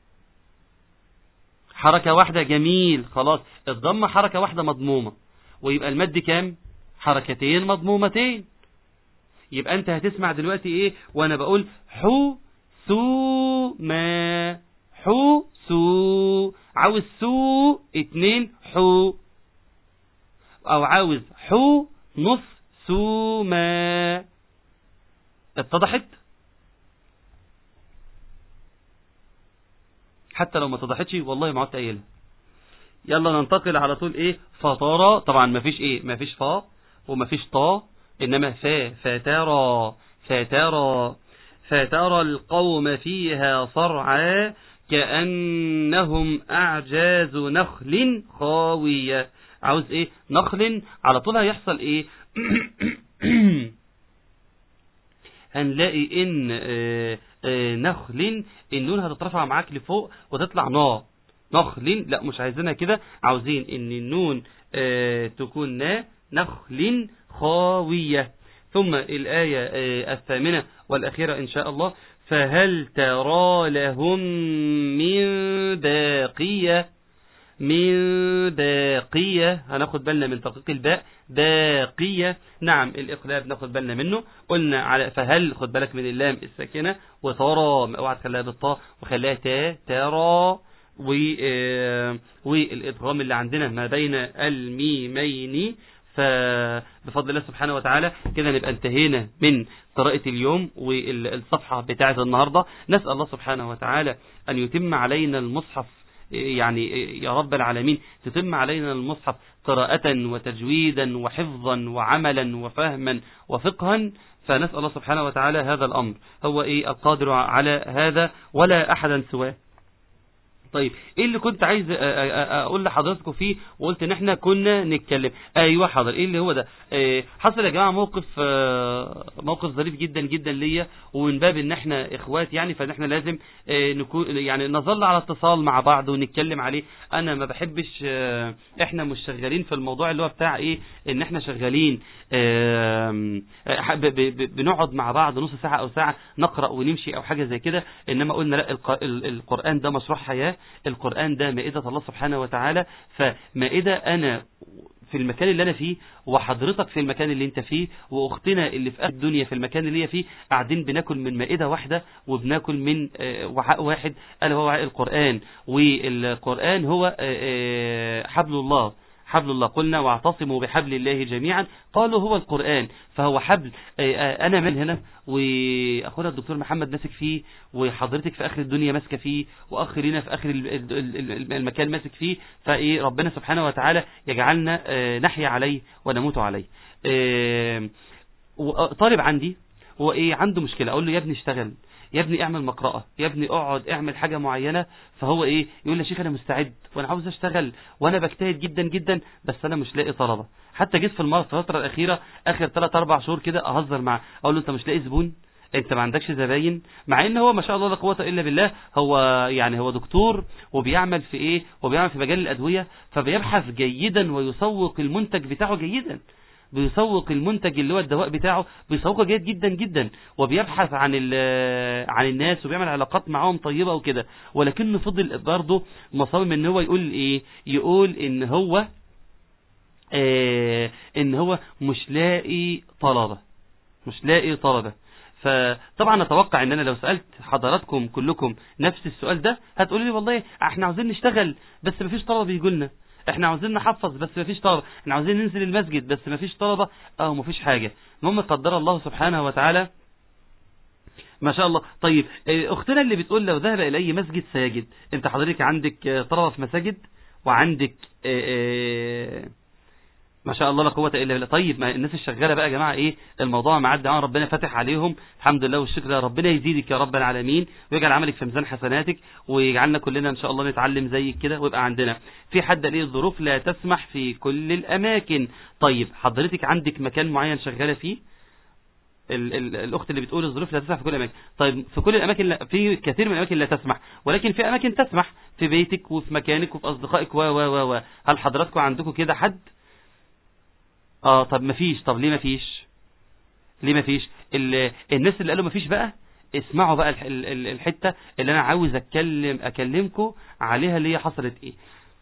حركة واحدة جميل خلاص الضمة حركة واحدة مضمومة ويبقى المد كام حركتين مضمومتين يبقى انت هتسمع دلوقتي ايه وانا بقول حو سو ما حو سو عاوز سو اتنين حو او عاوز حو نص سو ما اتضحت حتى لو ما اتضحتش والله ما عدت قايلها يلا ننتقل على طول ايه فطارة طبعا ما فيش ايه ما فيش فا وما فيش طا انما فا فترى فترى فترى القوم فيها صرعى كأنهم أعجاز نخل خاوية عاوز ايه نخل على طول هيحصل ايه هنلاقي ان آه آه نخل النون هتترفع معاك لفوق وتطلع نا نخل لا مش عايزينها كده عاوزين ان النون آه تكون نا نخل خاوية ثم الآية الثامنة والأخيرة إن شاء الله فهل ترى لهم من باقية من باقية هناخد بالنا من تدقيق الباء باقية نعم الإقلاب ناخد بالنا منه قلنا على فهل خد بالك من اللام الساكنة وترى اوعى تخليها بالطاء وخليها تا ترى و والإدغام اللي عندنا ما بين الميمين فبفضل الله سبحانه وتعالى كده نبقى انتهينا من قراءة اليوم والصفحة بتاعة النهاردة نسأل الله سبحانه وتعالى أن يتم علينا المصحف يعني يا رب العالمين تتم علينا المصحف قراءة وتجويدا وحفظا وعملا وفهما وفقها فنسأل الله سبحانه وتعالى هذا الأمر هو إيه القادر على هذا ولا أحدا سواه طيب ايه اللي كنت عايز اقول لحضراتكم فيه وقلت ان احنا كنا نتكلم ايوه حاضر ايه اللي هو ده اه حصل يا جماعه موقف اه موقف ظريف جدا جدا ليا ومن باب ان احنا اخوات يعني فان احنا لازم اه نكون يعني نظل على اتصال مع بعض ونتكلم عليه انا ما بحبش احنا مش شغالين في الموضوع اللي هو بتاع ايه ان احنا شغالين بنقعد مع بعض نص ساعه او ساعه نقرا ونمشي او حاجه زي كده انما قلنا لا القران ده مشروع حياه القرآن ده مائدة الله سبحانه وتعالى فمائدة أنا في المكان اللي أنا فيه وحضرتك في المكان اللي أنت فيه وأختنا اللي في الدنيا في المكان اللي هي فيه قاعدين بناكل من مائدة واحدة وبناكل من وعاء واحد ألا هو وعاء القرآن والقرآن هو حبل الله حبل الله قلنا واعتصموا بحبل الله جميعا قالوا هو القرآن فهو حبل أنا من هنا وأخونا الدكتور محمد ماسك فيه وحضرتك في آخر الدنيا ماسكة فيه وأخ لنا في آخر المكان ماسك فيه فإيه ربنا سبحانه وتعالى يجعلنا نحيا عليه ونموت عليه طالب عندي هو إيه عنده مشكلة أقول له يا ابني اشتغل يا ابني اعمل مقرأة يا ابني اقعد اعمل حاجة معينة فهو ايه يقول لي يا شيخ انا مستعد وانا عاوز اشتغل وانا بجتهد جدا جدا بس انا مش لاقي طلبة حتى جيت في الفترة الاخيرة اخر 3 4 شهور كده اهزر معاه اقول له انت مش لاقي زبون انت ما عندكش زباين مع ان هو ما شاء الله لا قوه الا بالله هو يعني هو دكتور وبيعمل في ايه وبيعمل في مجال الادويه فبيبحث جيدا ويسوق المنتج بتاعه جيدا بيسوق المنتج اللي هو الدواء بتاعه بيسوقه جيد جدا جدا وبيبحث عن عن الناس وبيعمل علاقات معاهم طيبه وكده ولكنه فضل برضه مصمم ان هو يقول ايه يقول ان هو آه ان هو مش لاقي طلبه مش لاقي طلبه فطبعا اتوقع ان انا لو سالت حضراتكم كلكم نفس السؤال ده هتقولوا لي والله احنا عاوزين نشتغل بس مفيش طلبه بيجوا لنا احنا عاوزين نحفظ بس مفيش طلبه احنا عاوزين ننزل المسجد بس مفيش طلبه او مفيش حاجه المهم قدر الله سبحانه وتعالى ما شاء الله طيب اختنا اللي بتقول لو ذهب الى اي مسجد سيجد انت حضرتك عندك طلبه في مساجد وعندك اه اه ما شاء الله لا قوه الا بالله طيب ما الناس الشغاله بقى يا جماعه ايه الموضوع معدي اه ربنا فاتح عليهم الحمد لله والشكر ربنا يزيدك يا رب العالمين ويجعل عملك في ميزان حسناتك ويجعلنا كلنا ان شاء الله نتعلم زيك كده ويبقى عندنا في حد ليه الظروف لا تسمح في كل الاماكن طيب حضرتك عندك مكان معين شغاله فيه ال ال الاخت اللي بتقول الظروف لا تسمح في كل الاماكن طيب في كل الاماكن لا في كثير من الاماكن لا تسمح ولكن في اماكن تسمح في بيتك وفي مكانك وفي اصدقائك و و و هل حضراتكم عندكم كده حد اه طب مفيش طب ليه مفيش ليه مفيش الناس اللي قالوا مفيش بقى اسمعوا بقى الحتة اللي انا عاوز اتكلم اكلمكم عليها اللي هي حصلت ايه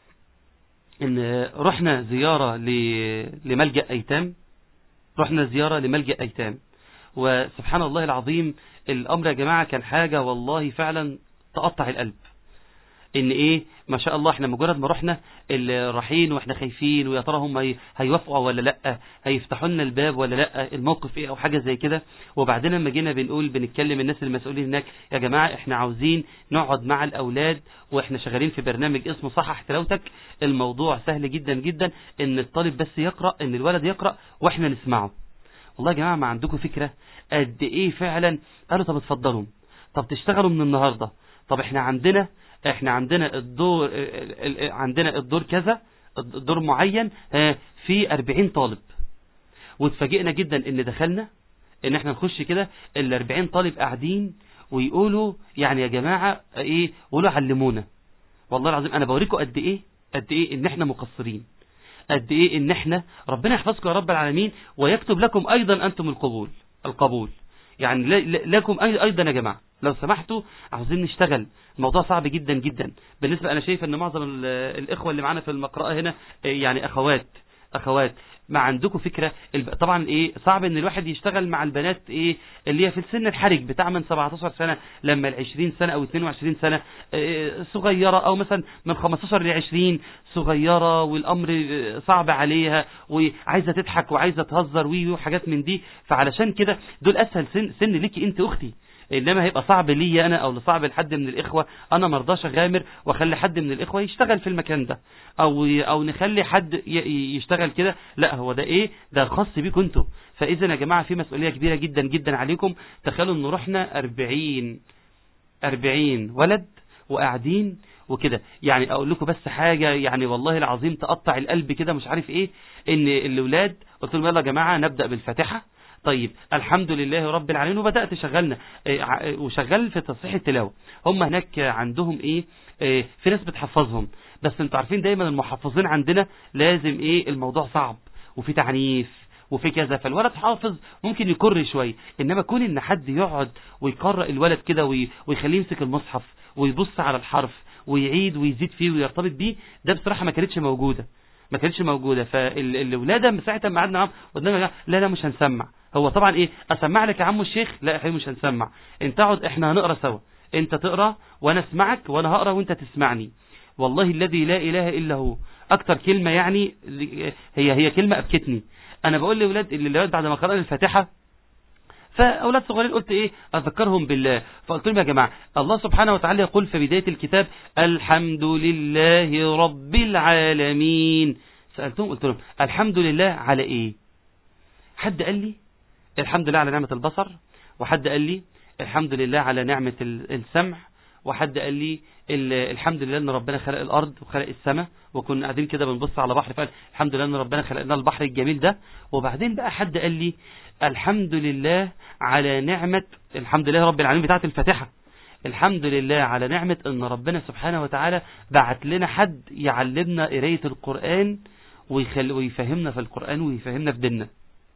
ان رحنا زيارة لملجأ ايتام رحنا زيارة لملجأ ايتام وسبحان الله العظيم الامر يا جماعة كان حاجة والله فعلا تقطع القلب ان ايه ما شاء الله احنا مجرد ما رحنا رايحين واحنا خايفين ويا ترى هم هيوافقوا ولا لا هيفتحوا لنا الباب ولا لا الموقف ايه او حاجه زي كده وبعدين لما جينا بنقول بنتكلم الناس المسؤولين هناك يا جماعه احنا عاوزين نقعد مع الاولاد واحنا شغالين في برنامج اسمه صحح تلاوتك الموضوع سهل جدا جدا ان الطالب بس يقرا ان الولد يقرا واحنا نسمعه والله يا جماعه ما عندكم فكره قد ايه فعلا قالوا طب اتفضلوا طب تشتغلوا من النهارده طب احنا عندنا احنا عندنا الدور عندنا الدور كذا الدور معين في 40 طالب واتفاجئنا جدا ان دخلنا ان احنا نخش كده ال 40 طالب قاعدين ويقولوا يعني يا جماعة ايه قولوا علمونا والله العظيم انا بوريكم قد ايه قد ايه ان احنا مقصرين قد ايه ان احنا ربنا يحفظكم يا رب العالمين ويكتب لكم ايضا انتم القبول القبول يعني لكم ايضا يا جماعه لو سمحتوا عاوزين نشتغل الموضوع صعب جدا جدا بالنسبة أنا شايف أن معظم الإخوة اللي معانا في المقرأة هنا يعني أخوات أخوات ما عندكم فكرة طبعا ايه صعب ان الواحد يشتغل مع البنات ايه اللي هي في السن الحرج بتاع من 17 سنة لما ال 20 سنة او 22 سنة إيه صغيرة او مثلا من 15 ل 20 صغيرة والامر صعب عليها وعايزة تضحك وعايزة تهزر وحاجات من دي فعلشان كده دول اسهل سن, سن ليكي انت اختي انما هيبقى صعب لي انا او لصعب لحد من الاخوه انا ما ارضاش اغامر واخلي حد من الاخوه يشتغل في المكان ده او او نخلي حد يشتغل كده لا هو ده ايه ده خاص بيكم انتوا فاذا يا جماعه في مسؤوليه كبيره جدا جدا عليكم تخيلوا ان رحنا 40 40 ولد وقاعدين وكده يعني اقول لكم بس حاجه يعني والله العظيم تقطع القلب كده مش عارف ايه ان الاولاد قلت لهم يلا يا جماعه نبدا بالفاتحه طيب الحمد لله رب العالمين وبدأت شغلنا وشغال في تصحيح التلاوة هم هناك عندهم ايه في ناس بتحفظهم بس انتوا عارفين دايما المحفظين عندنا لازم ايه الموضوع صعب وفي تعنيف وفي كذا فالولد حافظ ممكن يكر شوية انما كون ان حد يقعد ويقرأ الولد كده ويخليه يمسك المصحف ويبص على الحرف ويعيد ويزيد فيه ويرتبط بيه ده بصراحة ما كانتش موجودة ما كانتش موجودة فالولادة من ساعة ما قعدنا معاهم قدامنا لا لا مش هنسمع هو طبعا ايه اسمع لك يا عم الشيخ لا احنا مش هنسمع انت اقعد احنا هنقرا سوا انت تقرا وانا اسمعك وانا هقرا وانت تسمعني والله الذي لا اله الا هو اكتر كلمة يعني هي هي كلمة ابكتني انا بقول لاولاد الاولاد بعد ما قرانا الفاتحة فاولاد صغيرين قلت ايه اذكرهم بالله فقلت لهم يا جماعه الله سبحانه وتعالى يقول في بدايه الكتاب الحمد لله رب العالمين سالتهم قلت لهم الحمد لله على ايه حد قال لي الحمد لله على نعمه البصر وحد قال لي الحمد لله على نعمه السمع وحد قال لي ال- الحمد لله ان ربنا خلق الارض وخلق السماء وكنا قاعدين كده بنبص على بحر فقال الحمد لله ان ربنا خلق لنا البحر الجميل ده وبعدين بقى حد قال لي الحمد لله على نعمة الحمد لله رب العالمين بتاعت الفاتحة الحمد لله على نعمة ان ربنا سبحانه وتعالى بعت لنا حد يعلمنا قراية القرآن ويخل ويفهمنا في القرآن ويفهمنا في ديننا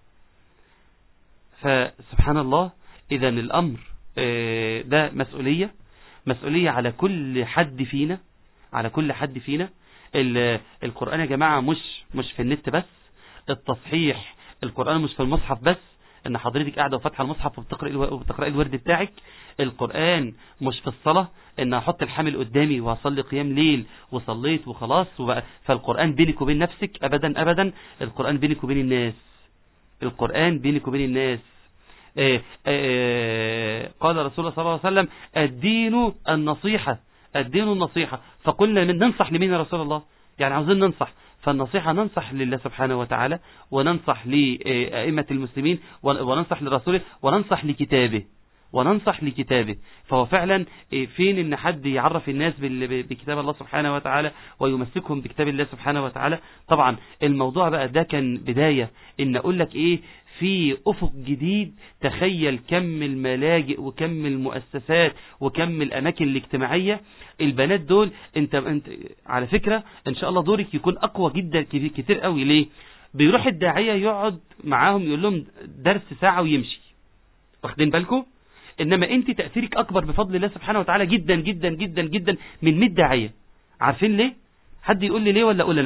فسبحان الله اذا الامر آه، ده مسؤولية مسؤولية على كل حد فينا على كل حد فينا ال- القرآن يا جماعة مش مش في النت بس التصحيح القرآن مش في المصحف بس ان حضرتك قاعدة وفاتحة المصحف وبتقرأ الو- وبتقرأ الورد بتاعك القرآن مش في الصلاة ان احط الحامل قدامي واصلي قيام ليل وصليت وخلاص وبقى فالقرآن بينك وبين نفسك ابدا ابدا القرآن بينك وبين الناس القرآن بينك وبين الناس آه، آه، قال رسول الله صلى الله عليه وسلم الدين النصيحة الدين النصيحة فقلنا من ننصح لمين يا رسول الله يعني عاوزين ننصح فالنصيحة ننصح لله سبحانه وتعالى وننصح لأئمة المسلمين وننصح لرسوله وننصح لكتابه وننصح لكتابه فهو فعلا إيه، فين ان حد يعرف الناس بال- بكتاب الله سبحانه وتعالى ويمسكهم بكتاب الله سبحانه وتعالى طبعا الموضوع بقى ده كان بداية ان اقول لك ايه في افق جديد تخيل كم الملاجئ وكم المؤسسات وكم الاماكن الاجتماعية البنات دول انت, انت على فكرة ان شاء الله دورك يكون اقوى جدا كتير, كتير قوي ليه بيروح الداعية يقعد معاهم يقول لهم درس ساعة ويمشي واخدين بالكم انما انت تأثيرك اكبر بفضل الله سبحانه وتعالى جدا جدا جدا جدا من 100 داعية عارفين ليه حد يقول لي ليه ولا اقول انا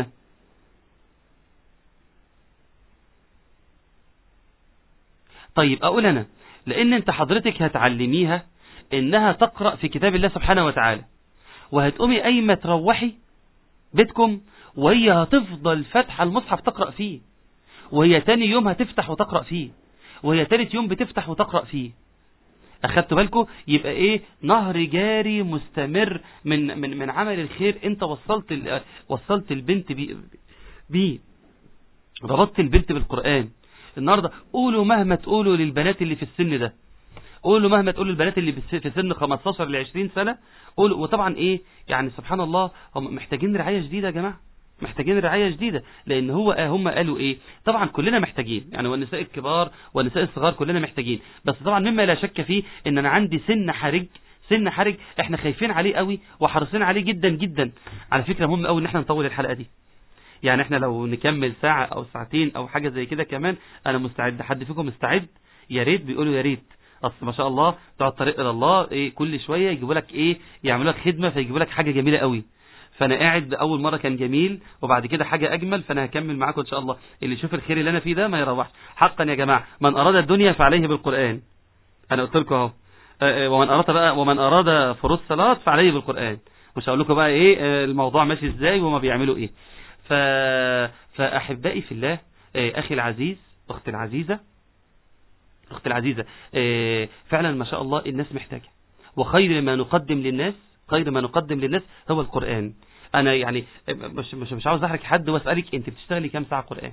طيب اقول انا لان انت حضرتك هتعلميها انها تقرأ في كتاب الله سبحانه وتعالى وهتقومي قايمه تروحي بيتكم وهي هتفضل فاتحه المصحف تقرأ فيه وهي تاني يوم هتفتح وتقرأ فيه وهي تالت يوم بتفتح وتقرأ فيه اخدتوا بالكم يبقى ايه نهر جاري مستمر من من من عمل الخير انت وصلت ال- وصلت البنت بيه بيه ربطت البنت بالقرآن النهارده قولوا مهما تقولوا للبنات اللي في السن ده قولوا مهما تقولوا البنات اللي بس- في سن 15 ل 20 سنة قولوا وطبعا ايه يعني سبحان الله هم محتاجين رعاية جديدة يا جماعة محتاجين رعاية جديدة لان هو آه هم قالوا ايه طبعا كلنا محتاجين يعني والنساء الكبار والنساء الصغار كلنا محتاجين بس طبعا مما لا شك فيه ان انا عندي سن حرج سن حرج احنا خايفين عليه قوي وحريصين عليه جدا جدا على فكرة مهم قوي ان احنا نطول الحلقة دي يعني احنا لو نكمل ساعة او ساعتين او حاجة زي كده كمان انا مستعد حد فيكم مستعد يا ريت بيقولوا يا ريت اصل ما شاء الله بتوع الطريق الى الله ايه كل شوية يجيبوا لك ايه يعملوا لك خدمة فيجيبوا لك حاجة جميلة قوي فانا قاعد اول مرة كان جميل وبعد كده حاجة اجمل فانا هكمل معاكم ان شاء الله اللي يشوف الخير اللي انا فيه ده ما يروحش حقا يا جماعة من اراد الدنيا فعليه بالقرآن انا قلت لكم اهو آه، آه، ومن اراد بقى ومن اراد فروض صلاة فعليه بالقرآن مش هقول لكم بقى ايه آه، الموضوع ماشي ازاي وما بيعملوا ايه ف... فاحبائي في الله آه، اخي العزيز اختي العزيزة اختي العزيزة آه، فعلا ما شاء الله الناس محتاجة وخير ما نقدم للناس خير ما نقدم للناس هو القرآن انا يعني آه، مش مش مش عاوز احرج حد واسالك انت بتشتغلي كام ساعة قرآن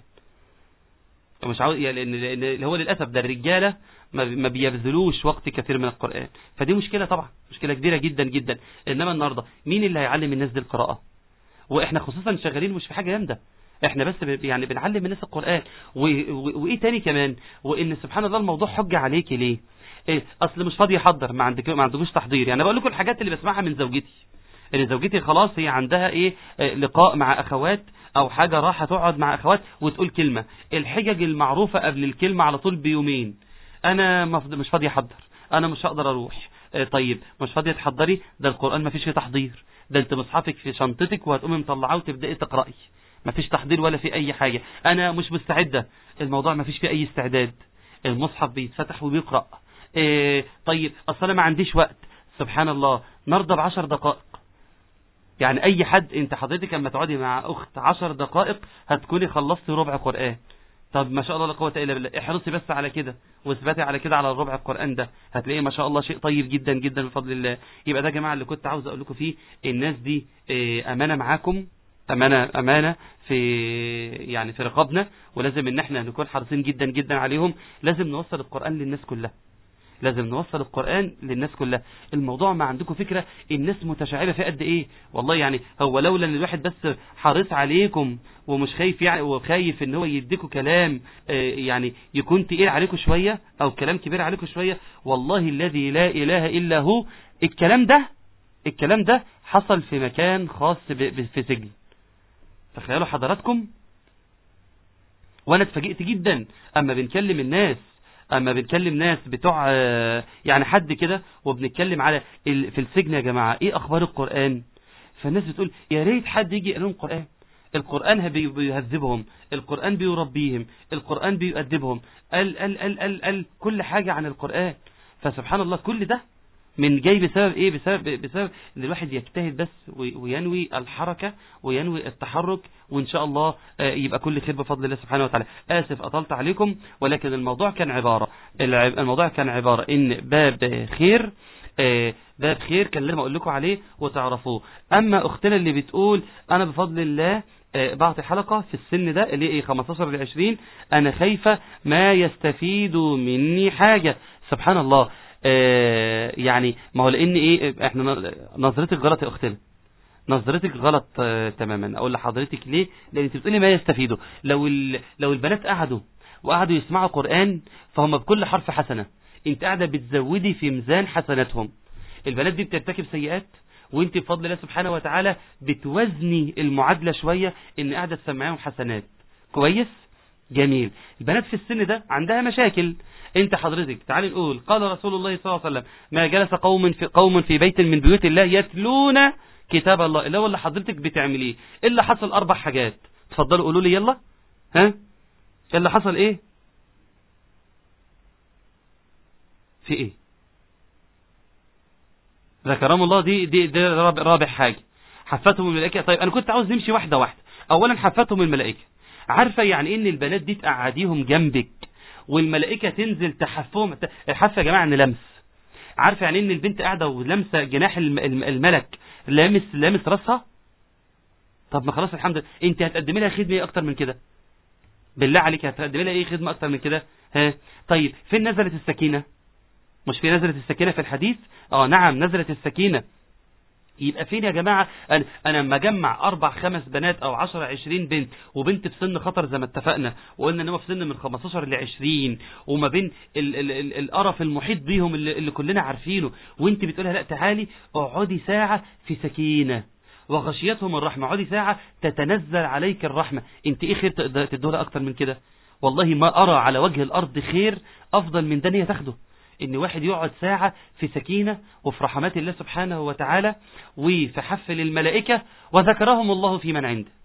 مش عاوز يعني لان لأن هو للاسف ده الرجاله ما ما بيبذلوش وقت كثير من القرآن فدي مشكلة طبعا مشكلة كبيرة جدا جدا انما النهارده مين اللي هيعلم الناس دي القراءة واحنا خصوصا شغالين مش في حاجة جامدة احنا بس ب- يعني بنعلم الناس القرآن و... و... وايه تاني كمان وان سبحان الله الموضوع حجة عليكي ليه ايه اصل مش فاضي احضر ما عندك ما عندكوش تحضير يعني بقول لكم الحاجات اللي بسمعها من زوجتي ان زوجتي خلاص هي عندها ايه آه، لقاء مع اخوات او حاجة راحة تقعد مع اخوات وتقول كلمة الحجج المعروفة قبل الكلمة على طول بيومين انا مفض- مش فاضي احضر انا مش هقدر اروح آه، طيب مش فاضية تحضري ده القرآن ما فيش فيه تحضير ده انت مصحفك في شنطتك وهتقومي مطلعاه وتبدأي تقرأي ما فيش تحضير ولا في اي حاجة انا مش مستعدة الموضوع ما فيش فيه اي استعداد المصحف بيتفتح وبيقرأ إيه طيب اصل انا ما عنديش وقت سبحان الله نرضى بعشر دقائق يعني اي حد انت حضرتك لما تقعدي مع اخت عشر دقائق هتكوني خلصتي ربع قرآن طب ما شاء الله لا قوه الا بالله احرصي بس على كده واثبتي على كده على الربع القرآن ده هتلاقيه ما شاء الله شيء طيب جدا جدا بفضل الله يبقى ده يا جماعه اللي كنت عاوز اقول لكم فيه الناس دي إيه، امانه معاكم امانه امانه في يعني في رقابنا ولازم ان احنا نكون حريصين جدا جدا عليهم لازم نوصل القرآن للناس كلها لازم نوصل القرآن للناس كلها الموضوع ما عندكم فكرة الناس متشعبة في قد ايه والله يعني هو لولا ان الواحد بس حريص عليكم ومش خايف يعني وخايف ان هو يديكم كلام آه، يعني يكون تقيل عليكم شوية او كلام كبير عليكم شوية والله الذي لا اله الا هو الكلام ده الكلام ده حصل في مكان خاص ب- ب- في سجن تخيلوا حضراتكم وانا اتفاجئت جدا اما بنكلم الناس اما بنكلم ناس بتوع آه، يعني حد كده وبنتكلم على ال- في السجن يا جماعة ايه اخبار القرآن فالناس بتقول يا ريت حد يجي يقول لهم قرآن القرآن هبي- بيهذبهم القرآن بيربيهم القرآن بيؤدبهم ال ال ال ال ال كل حاجة عن القرآن فسبحان الله كل ده من جاي بسبب ايه بسبب بسبب ان الواحد يجتهد بس وي- وينوي الحركة وينوي التحرك وان شاء الله آه، يبقى كل خير بفضل الله سبحانه وتعالى اسف اطلت عليكم ولكن الموضوع كان عبارة الع- الموضوع كان عبارة ان باب خير آه، باب خير كان لازم اقول لكم عليه وتعرفوه اما اختنا اللي بتقول انا بفضل الله آه، بعطي حلقة في السن ده اللي ايه 15 ل 20 انا خايفة ما يستفيدوا مني حاجة سبحان الله آه، يعني ما هو لان ايه احنا ن- نظرتك غلط يا اختنا نظرتك غلط آه، تماما اقول لحضرتك ليه لان انت بتقولي ما يستفيدوا لو ال... لو البنات قعدوا وقعدوا يسمعوا قرآن فهم بكل حرف حسنة انت قاعدة بتزودي في ميزان حسناتهم البنات دي بترتكب سيئات وانت بفضل الله سبحانه وتعالى بتوزني المعادلة شوية ان قاعدة تسمعيهم حسنات كويس جميل البنات في السن ده عندها مشاكل انت حضرتك تعالي نقول قال رسول الله صلى الله عليه وسلم ما جلس قوم في قوم في بيت من بيوت الله يتلون كتاب الله اللي هو اللي حضرتك بتعمليه ايه اللي حصل اربع حاجات اتفضلوا قولوا لي يلا ها ايه اللي حصل ايه في ايه ذكرهم الله دي دي, دي رابع, رابع حاجة حفتهم الملائكة طيب انا كنت عاوز نمشي واحدة واحدة اولا حفتهم الملائكة عارفة يعني ان البنات دي تقعديهم جنبك والملائكة تنزل تحفهم الحف يا جماعة ان لمس عارفة يعني ان البنت قاعدة ولمسة جناح الم- الم- الملك لامس لامس راسها طب ما خلاص الحمد لله انت هتقدمي لها خدمة ايه اكتر من كده بالله عليك هتقدمي لها ايه خدمة اكتر من كده ها طيب فين نزلت السكينة مش في نزلت السكينة في الحديث اه نعم نزلت السكينة يبقى فين يا جماعة انا انا لما اجمع اربع خمس بنات او عشرة عشرين بنت وبنت في سن خطر زي ما اتفقنا وقلنا ان هو في سن من 15 ل 20 وما بين ال ال ال القرف المحيط بيهم اللي, اللي كلنا عارفينه وانت بتقولها لا تعالي اقعدي ساعة في سكينة وغشيتهم الرحمة اقعدي ساعة تتنزل عليك الرحمة انت ايه خير تقدر تدولها اكتر من كده والله ما ارى على وجه الارض خير افضل من ده ان هي تاخده ان واحد يقعد ساعة في سكينة وفي رحمات الله سبحانه وتعالى وفي حفل الملائكة وذكرهم الله في من عنده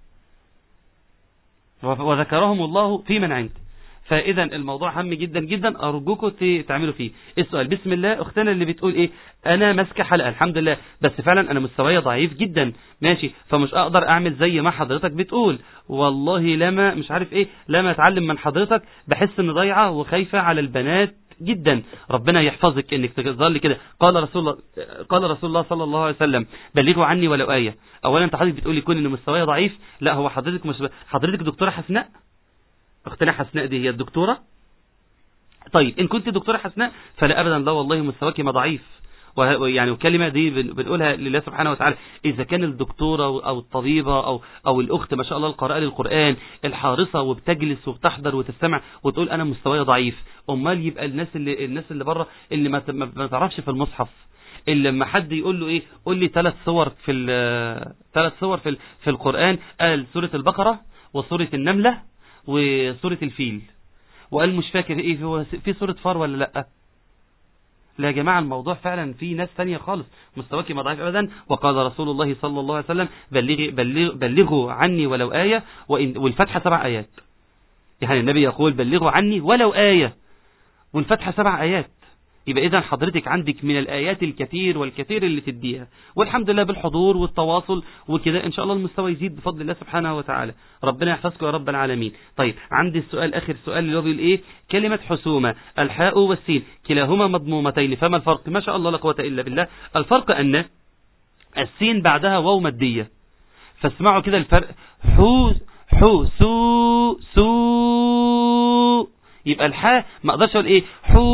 وذكرهم الله في من عنده فاذا الموضوع هم جدا جدا ارجوكم ت- تعملوا فيه السؤال بسم الله اختنا اللي بتقول ايه انا ماسكه حلقه الحمد لله بس فعلا انا مستواي ضعيف جدا ماشي فمش اقدر اعمل زي ما حضرتك بتقول والله لما مش عارف ايه لما اتعلم من حضرتك بحس اني ضايعه وخايفه على البنات جدا ربنا يحفظك انك تظل كده قال رسول الله قال رسول الله صلى الله عليه وسلم بلغوا عني ولو ايه اولا انت حضرتك بتقولي كون ان مستواي ضعيف لا هو حضرتك مش حضرتك دكتوره حسناء اختنا حسناء دي هي الدكتورة طيب ان كنت دكتورة حسناء فلا ابدا لا والله مستواك ما ضعيف وه- يعني الكلمة دي بن- بنقولها لله سبحانه وتعالى إذا كان الدكتورة أو الطبيبة أو أو الأخت ما شاء الله القراءة للقرآن الحارصة وبتجلس وبتحضر وتستمع وتقول أنا مستواي ضعيف أمال يبقى الناس اللي الناس اللي بره اللي ما ت- ما ما تعرفش في المصحف اللي لما حد يقول له ايه قول لي ثلاث صور في ثلاث صور في ال- في القرآن قال سورة البقرة وسورة النملة وسورة الفيل وقال مش فاكر ايه هو في سورة فار ولا لا لا يا جماعة الموضوع فعلا في ناس ثانية خالص مستواك ما ضعيف ابدا وقال رسول الله صلى الله عليه وسلم بلغي بلغ بلغوا عني ولو آية وإن والفتحة سبع آيات يعني النبي يقول بلغوا عني ولو آية والفتحة سبع آيات يبقى إذا حضرتك عندك من الآيات الكثير والكثير اللي تديها والحمد لله بالحضور والتواصل وكده إن شاء الله المستوى يزيد بفضل الله سبحانه وتعالى ربنا يحفظكم يا رب العالمين طيب عندي السؤال آخر سؤال اللي هو بيقول إيه كلمة حسومة الحاء والسين كلاهما مضمومتين فما الفرق ما شاء الله لا قوة إلا بالله الفرق أن السين بعدها واو مادية فاسمعوا كده الفرق حو حو سو سو يبقى الحاء ما اقدرش اقول ايه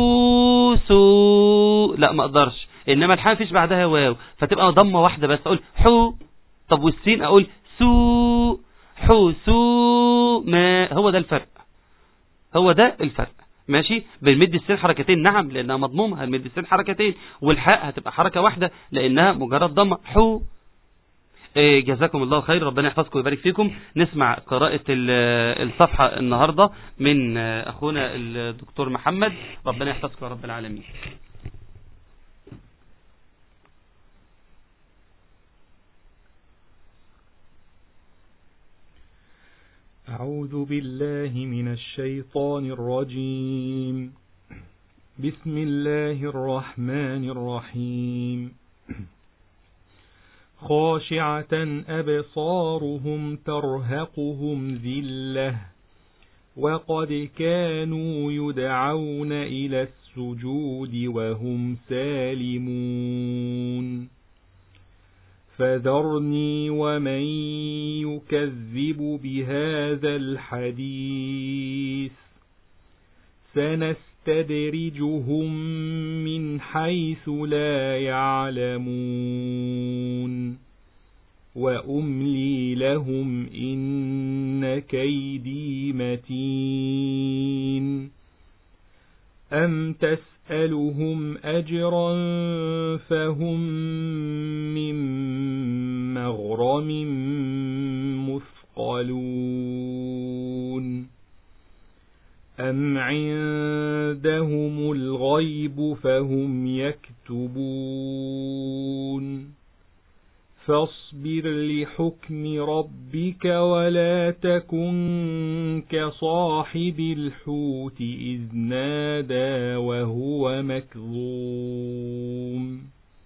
حوسو لا ما اقدرش انما الحاء مفيش بعدها واو فتبقى ضمه واحده بس اقول حو طب والسين اقول سو حوسو ما هو ده الفرق هو ده الفرق ماشي بنمد السين حركتين نعم لانها مضمومه هنمد السين حركتين والحاء هتبقى حركه واحده لانها مجرد ضمه حو إيه، جزاكم الله خير ربنا يحفظكم ويبارك فيكم نسمع قراءة ال- الصفحة النهاردة من أخونا الدكتور محمد ربنا يحفظكم يا رب العالمين أعوذ بالله من الشيطان الرجيم بسم الله الرحمن الرحيم خاشعة أبصارهم ترهقهم ذلة وقد كانوا يدعون إلى السجود وهم سالمون فذرني ومن يكذب بهذا الحديث سنستدرجهم من حيث لا يعلمون وأملي لهم إن كيدي متين أم تسألهم أجرا فهم من مغرم مثقلون أم عندهم الغيب فهم يكتبون فاصبر لحكم ربك ولا تكن كصاحب الحوت إذ نادى وهو مكظوم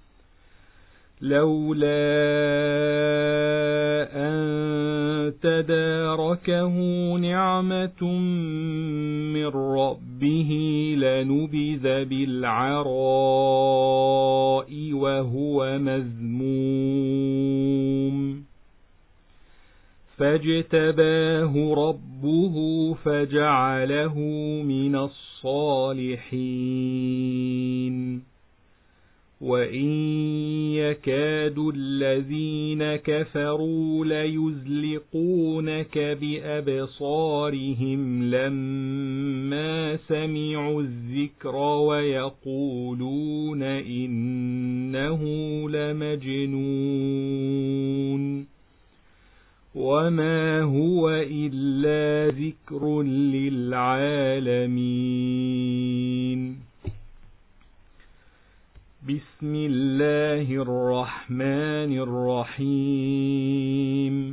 لولا أن تداركه نعمة من ربه لنبذ بالعراء وهو مذموم فاجتباه ربه فجعله من الصالحين وإن يكاد الذين كفروا ليزلقونك بأبصارهم لما سمعوا الذكر ويقولون إنه لمجنون وما هو إلا ذكر للعالمين بسم الله الرحمن الرحيم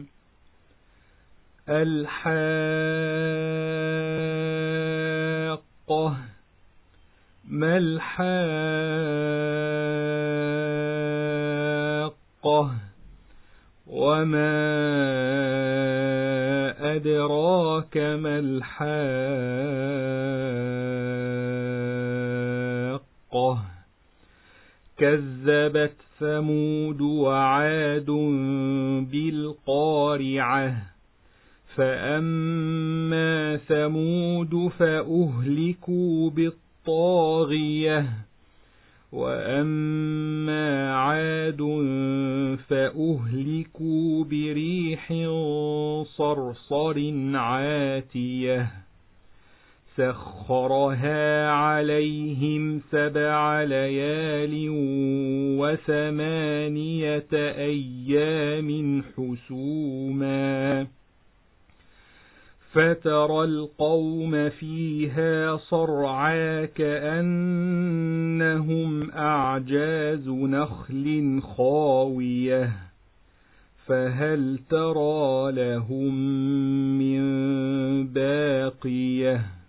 الحاقة ما الحاقة وما أدراك ما الحاقة كذبت ثمود وعاد بالقارعة فأما ثمود فأهلكوا بالطاغية وأما عاد فأهلكوا بريح صرصر عاتية سخرها عليهم سبع ليال وثمانية أيام حسوما فترى القوم فيها صرعا كأنهم أعجاز نخل خاوية فهل ترى لهم من باقيه